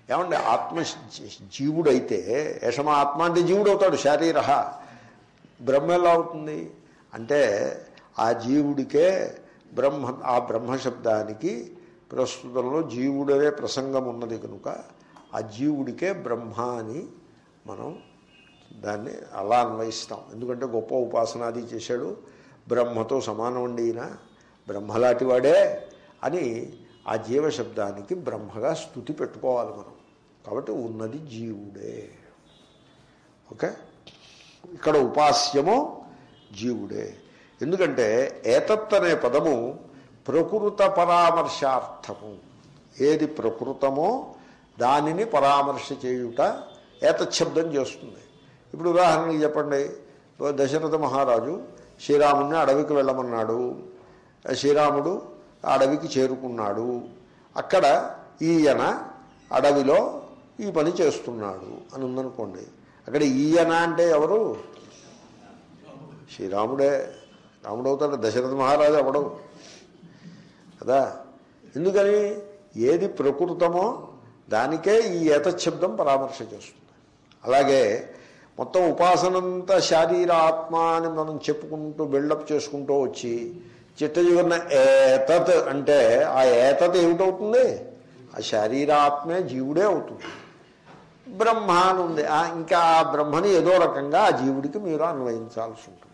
ఏమండి ఆత్మ జీ- జీవుడైతే యశమ ఆత్మ అంటే జీవుడు అవుతాడు శారీర బ్రహ్మ ఎలా అవుతుంది అంటే ఆ జీవుడికే బ్రహ్మ ఆ బ్రహ్మశబ్దానికి ప్రస్తుతంలో జీవుడనే ప్రసంగం ఉన్నది కనుక ఆ జీవుడికే బ్రహ్మ అని మనం దాన్ని అలా అన్వయిస్తాం ఎందుకంటే గొప్ప ఉపాసనాది చేశాడు బ్రహ్మతో సమానం అండి ఈయన బ్రహ్మలాంటి వాడే అని ఆ జీవశబ్దానికి బ్రహ్మగా స్థుతి పెట్టుకోవాలి మనం కాబట్టి ఉన్నది జీవుడే ఓకే ఇక్కడ ఉపాస్యము జీవుడే ఎందుకంటే ఏతత్ అనే పదము ప్రకృత పరామర్శార్థము ఏది ప్రకృతమో దానిని పరామర్శ చేయుట ఏతశబ్దం చేస్తుంది ఇప్పుడు ఉదాహరణకి చెప్పండి దశరథ మహారాజు శ్రీరాముడిని అడవికి వెళ్ళమన్నాడు శ్రీరాముడు ఆ అడవికి చేరుకున్నాడు అక్కడ ఈయన అడవిలో ఈ పని చేస్తున్నాడు అని ఉందనుకోండి అక్కడ ఈయన అంటే ఎవరు శ్రీరాముడే రాముడు అవుతాడు దశరథ మహారాజు అవడు కదా ఎందుకని ఏది ప్రకృతమో దానికే ఈ ఏతశబ్దం పరామర్శ చేస్తుంది అలాగే మొత్తం ఉపాసనంతా శారీరాత్మ అని మనం చెప్పుకుంటూ బిల్డప్ చేసుకుంటూ వచ్చి చిట్ట చివరిన ఏతత్ అంటే ఆ ఏతత్ ఏమిటవుతుంది ఆ శారీరాత్మే జీవుడే అవుతుంది బ్రహ్మ అని ఉంది ఆ ఇంకా ఆ బ్రహ్మని ఏదో రకంగా ఆ జీవుడికి మీరు అన్వయించాల్సి ఉంటుంది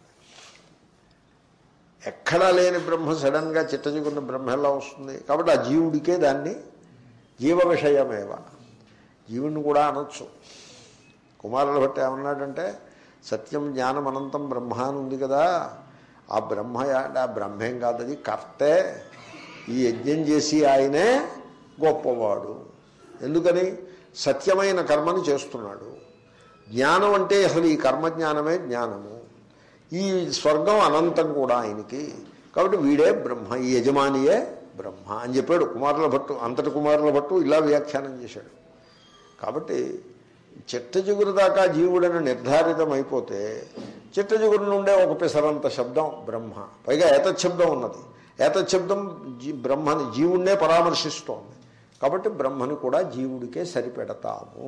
ఎక్కడా లేని బ్రహ్మ సడన్గా చిట్టచిగున్న బ్రహ్మ ఎలా వస్తుంది కాబట్టి ఆ జీవుడికే దాన్ని జీవ విషయమేవ జీవుడిని కూడా అనొచ్చు కుమారుల భట్టి ఏమన్నాడంటే సత్యం జ్ఞానం అనంతం బ్రహ్మ అని ఉంది కదా ఆ బ్రహ్మ అంటే ఆ బ్రహ్మేం కాదు అది కర్తే ఈ యజ్ఞం చేసి ఆయనే గొప్పవాడు ఎందుకని సత్యమైన కర్మని చేస్తున్నాడు జ్ఞానం అంటే అసలు ఈ కర్మజ్ఞానమే జ్ఞానము ఈ స్వర్గం అనంతం కూడా ఆయనకి కాబట్టి వీడే బ్రహ్మ ఈ యజమానియే బ్రహ్మ అని చెప్పాడు కుమారుల భట్టు అంతటి కుమారుల భట్టు ఇలా వ్యాఖ్యానం చేశాడు కాబట్టి చిట్ట చిగురు దాకా జీవుడని నిర్ధారితం అయిపోతే చిట్ట చిగురు నుండే ఒక పిసరంత శబ్దం బ్రహ్మ పైగా ఏతశబ్దం ఉన్నది ఏతశబ్దం జీ బ్రహ్మని జీవుణ్ణే పరామర్శిస్తోంది కాబట్టి బ్రహ్మని కూడా జీవుడికే సరిపెడతాము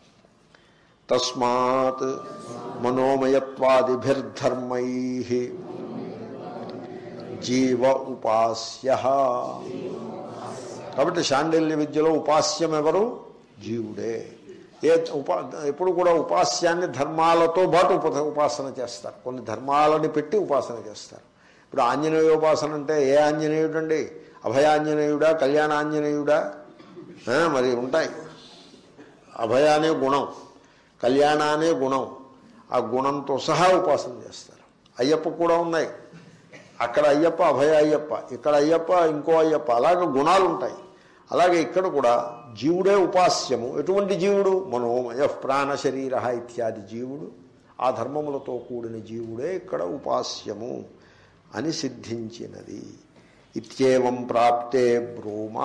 తస్మాత్ మనోమయత్వాదిభిర్ధర్మై జీవ ఉపాస్య కాబట్టి శాండిల్య విద్యలో ఉపాస్యం ఎవరు జీవుడే ఏ ఉపా ఎప్పుడు కూడా ఉపాస్యాన్ని ధర్మాలతో పాటు ఉప ఉపాసన చేస్తారు కొన్ని ధర్మాలని పెట్టి ఉపాసన చేస్తారు ఇప్పుడు ఆంజనేయోపాసన అంటే ఏ ఆంజనేయుడు అండి అభయాంజనేయుడా కళ్యాణాంజనేయుడా ఆ, మరి ఉంటాయి అభయ అనే గుణం కళ్యాణ అనే గుణం ఆ గుణంతో సహా ఉపాసన చేస్తారు అయ్యప్ప కూడా ఉన్నాయి అక్కడ అయ్యప్ప అభయ అయ్యప్ప ఇక్కడ అయ్యప్ప ఇంకో అయ్యప్ప అలాగే గుణాలు ఉంటాయి అలాగే ఇక్కడ కూడా జీవుడే ఉపాస్యము ఎటువంటి జీవుడు మనోమయ ప్రాణ శరీర ఇత్యాది జీవుడు ఆ ధర్మములతో కూడిన జీవుడే ఇక్కడ ఉపాస్యము అని సిద్ధించినది ఇత్యేవం ప్రాప్తే బ్రూమ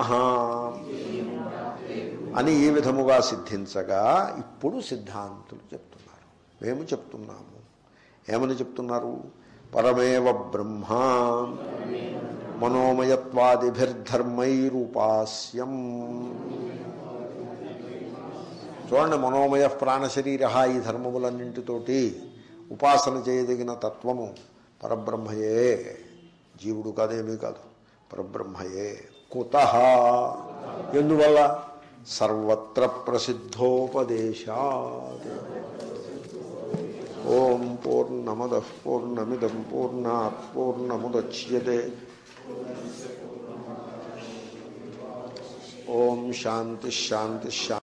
అని ఈ విధముగా సిద్ధించగా ఇప్పుడు సిద్ధాంతులు చెప్తున్నారు మేము చెప్తున్నాము ఏమని చెప్తున్నారు పరమేవ బ్రహ్మ మనోమయత్వాదిభిర్ధర్మైరుపాస్యం చూడండి మనోమయ ప్రాణశరీర ఈ ధర్మములన్నింటితోటి ఉపాసన చేయదగిన తత్వము పరబ్రహ్మయే జీవుడు కాదేమీ కాదు పరబ్రహ్మయే కుత ఎందువల్ల సర్వత్ర ప్రసిద్ధోపదేశాత్ ఓం పూర్ణమద పూర్ణమిదం పూర్ణాత్ పూర్ణముద్యతే ఓం శాంతి శాంతి శాంతి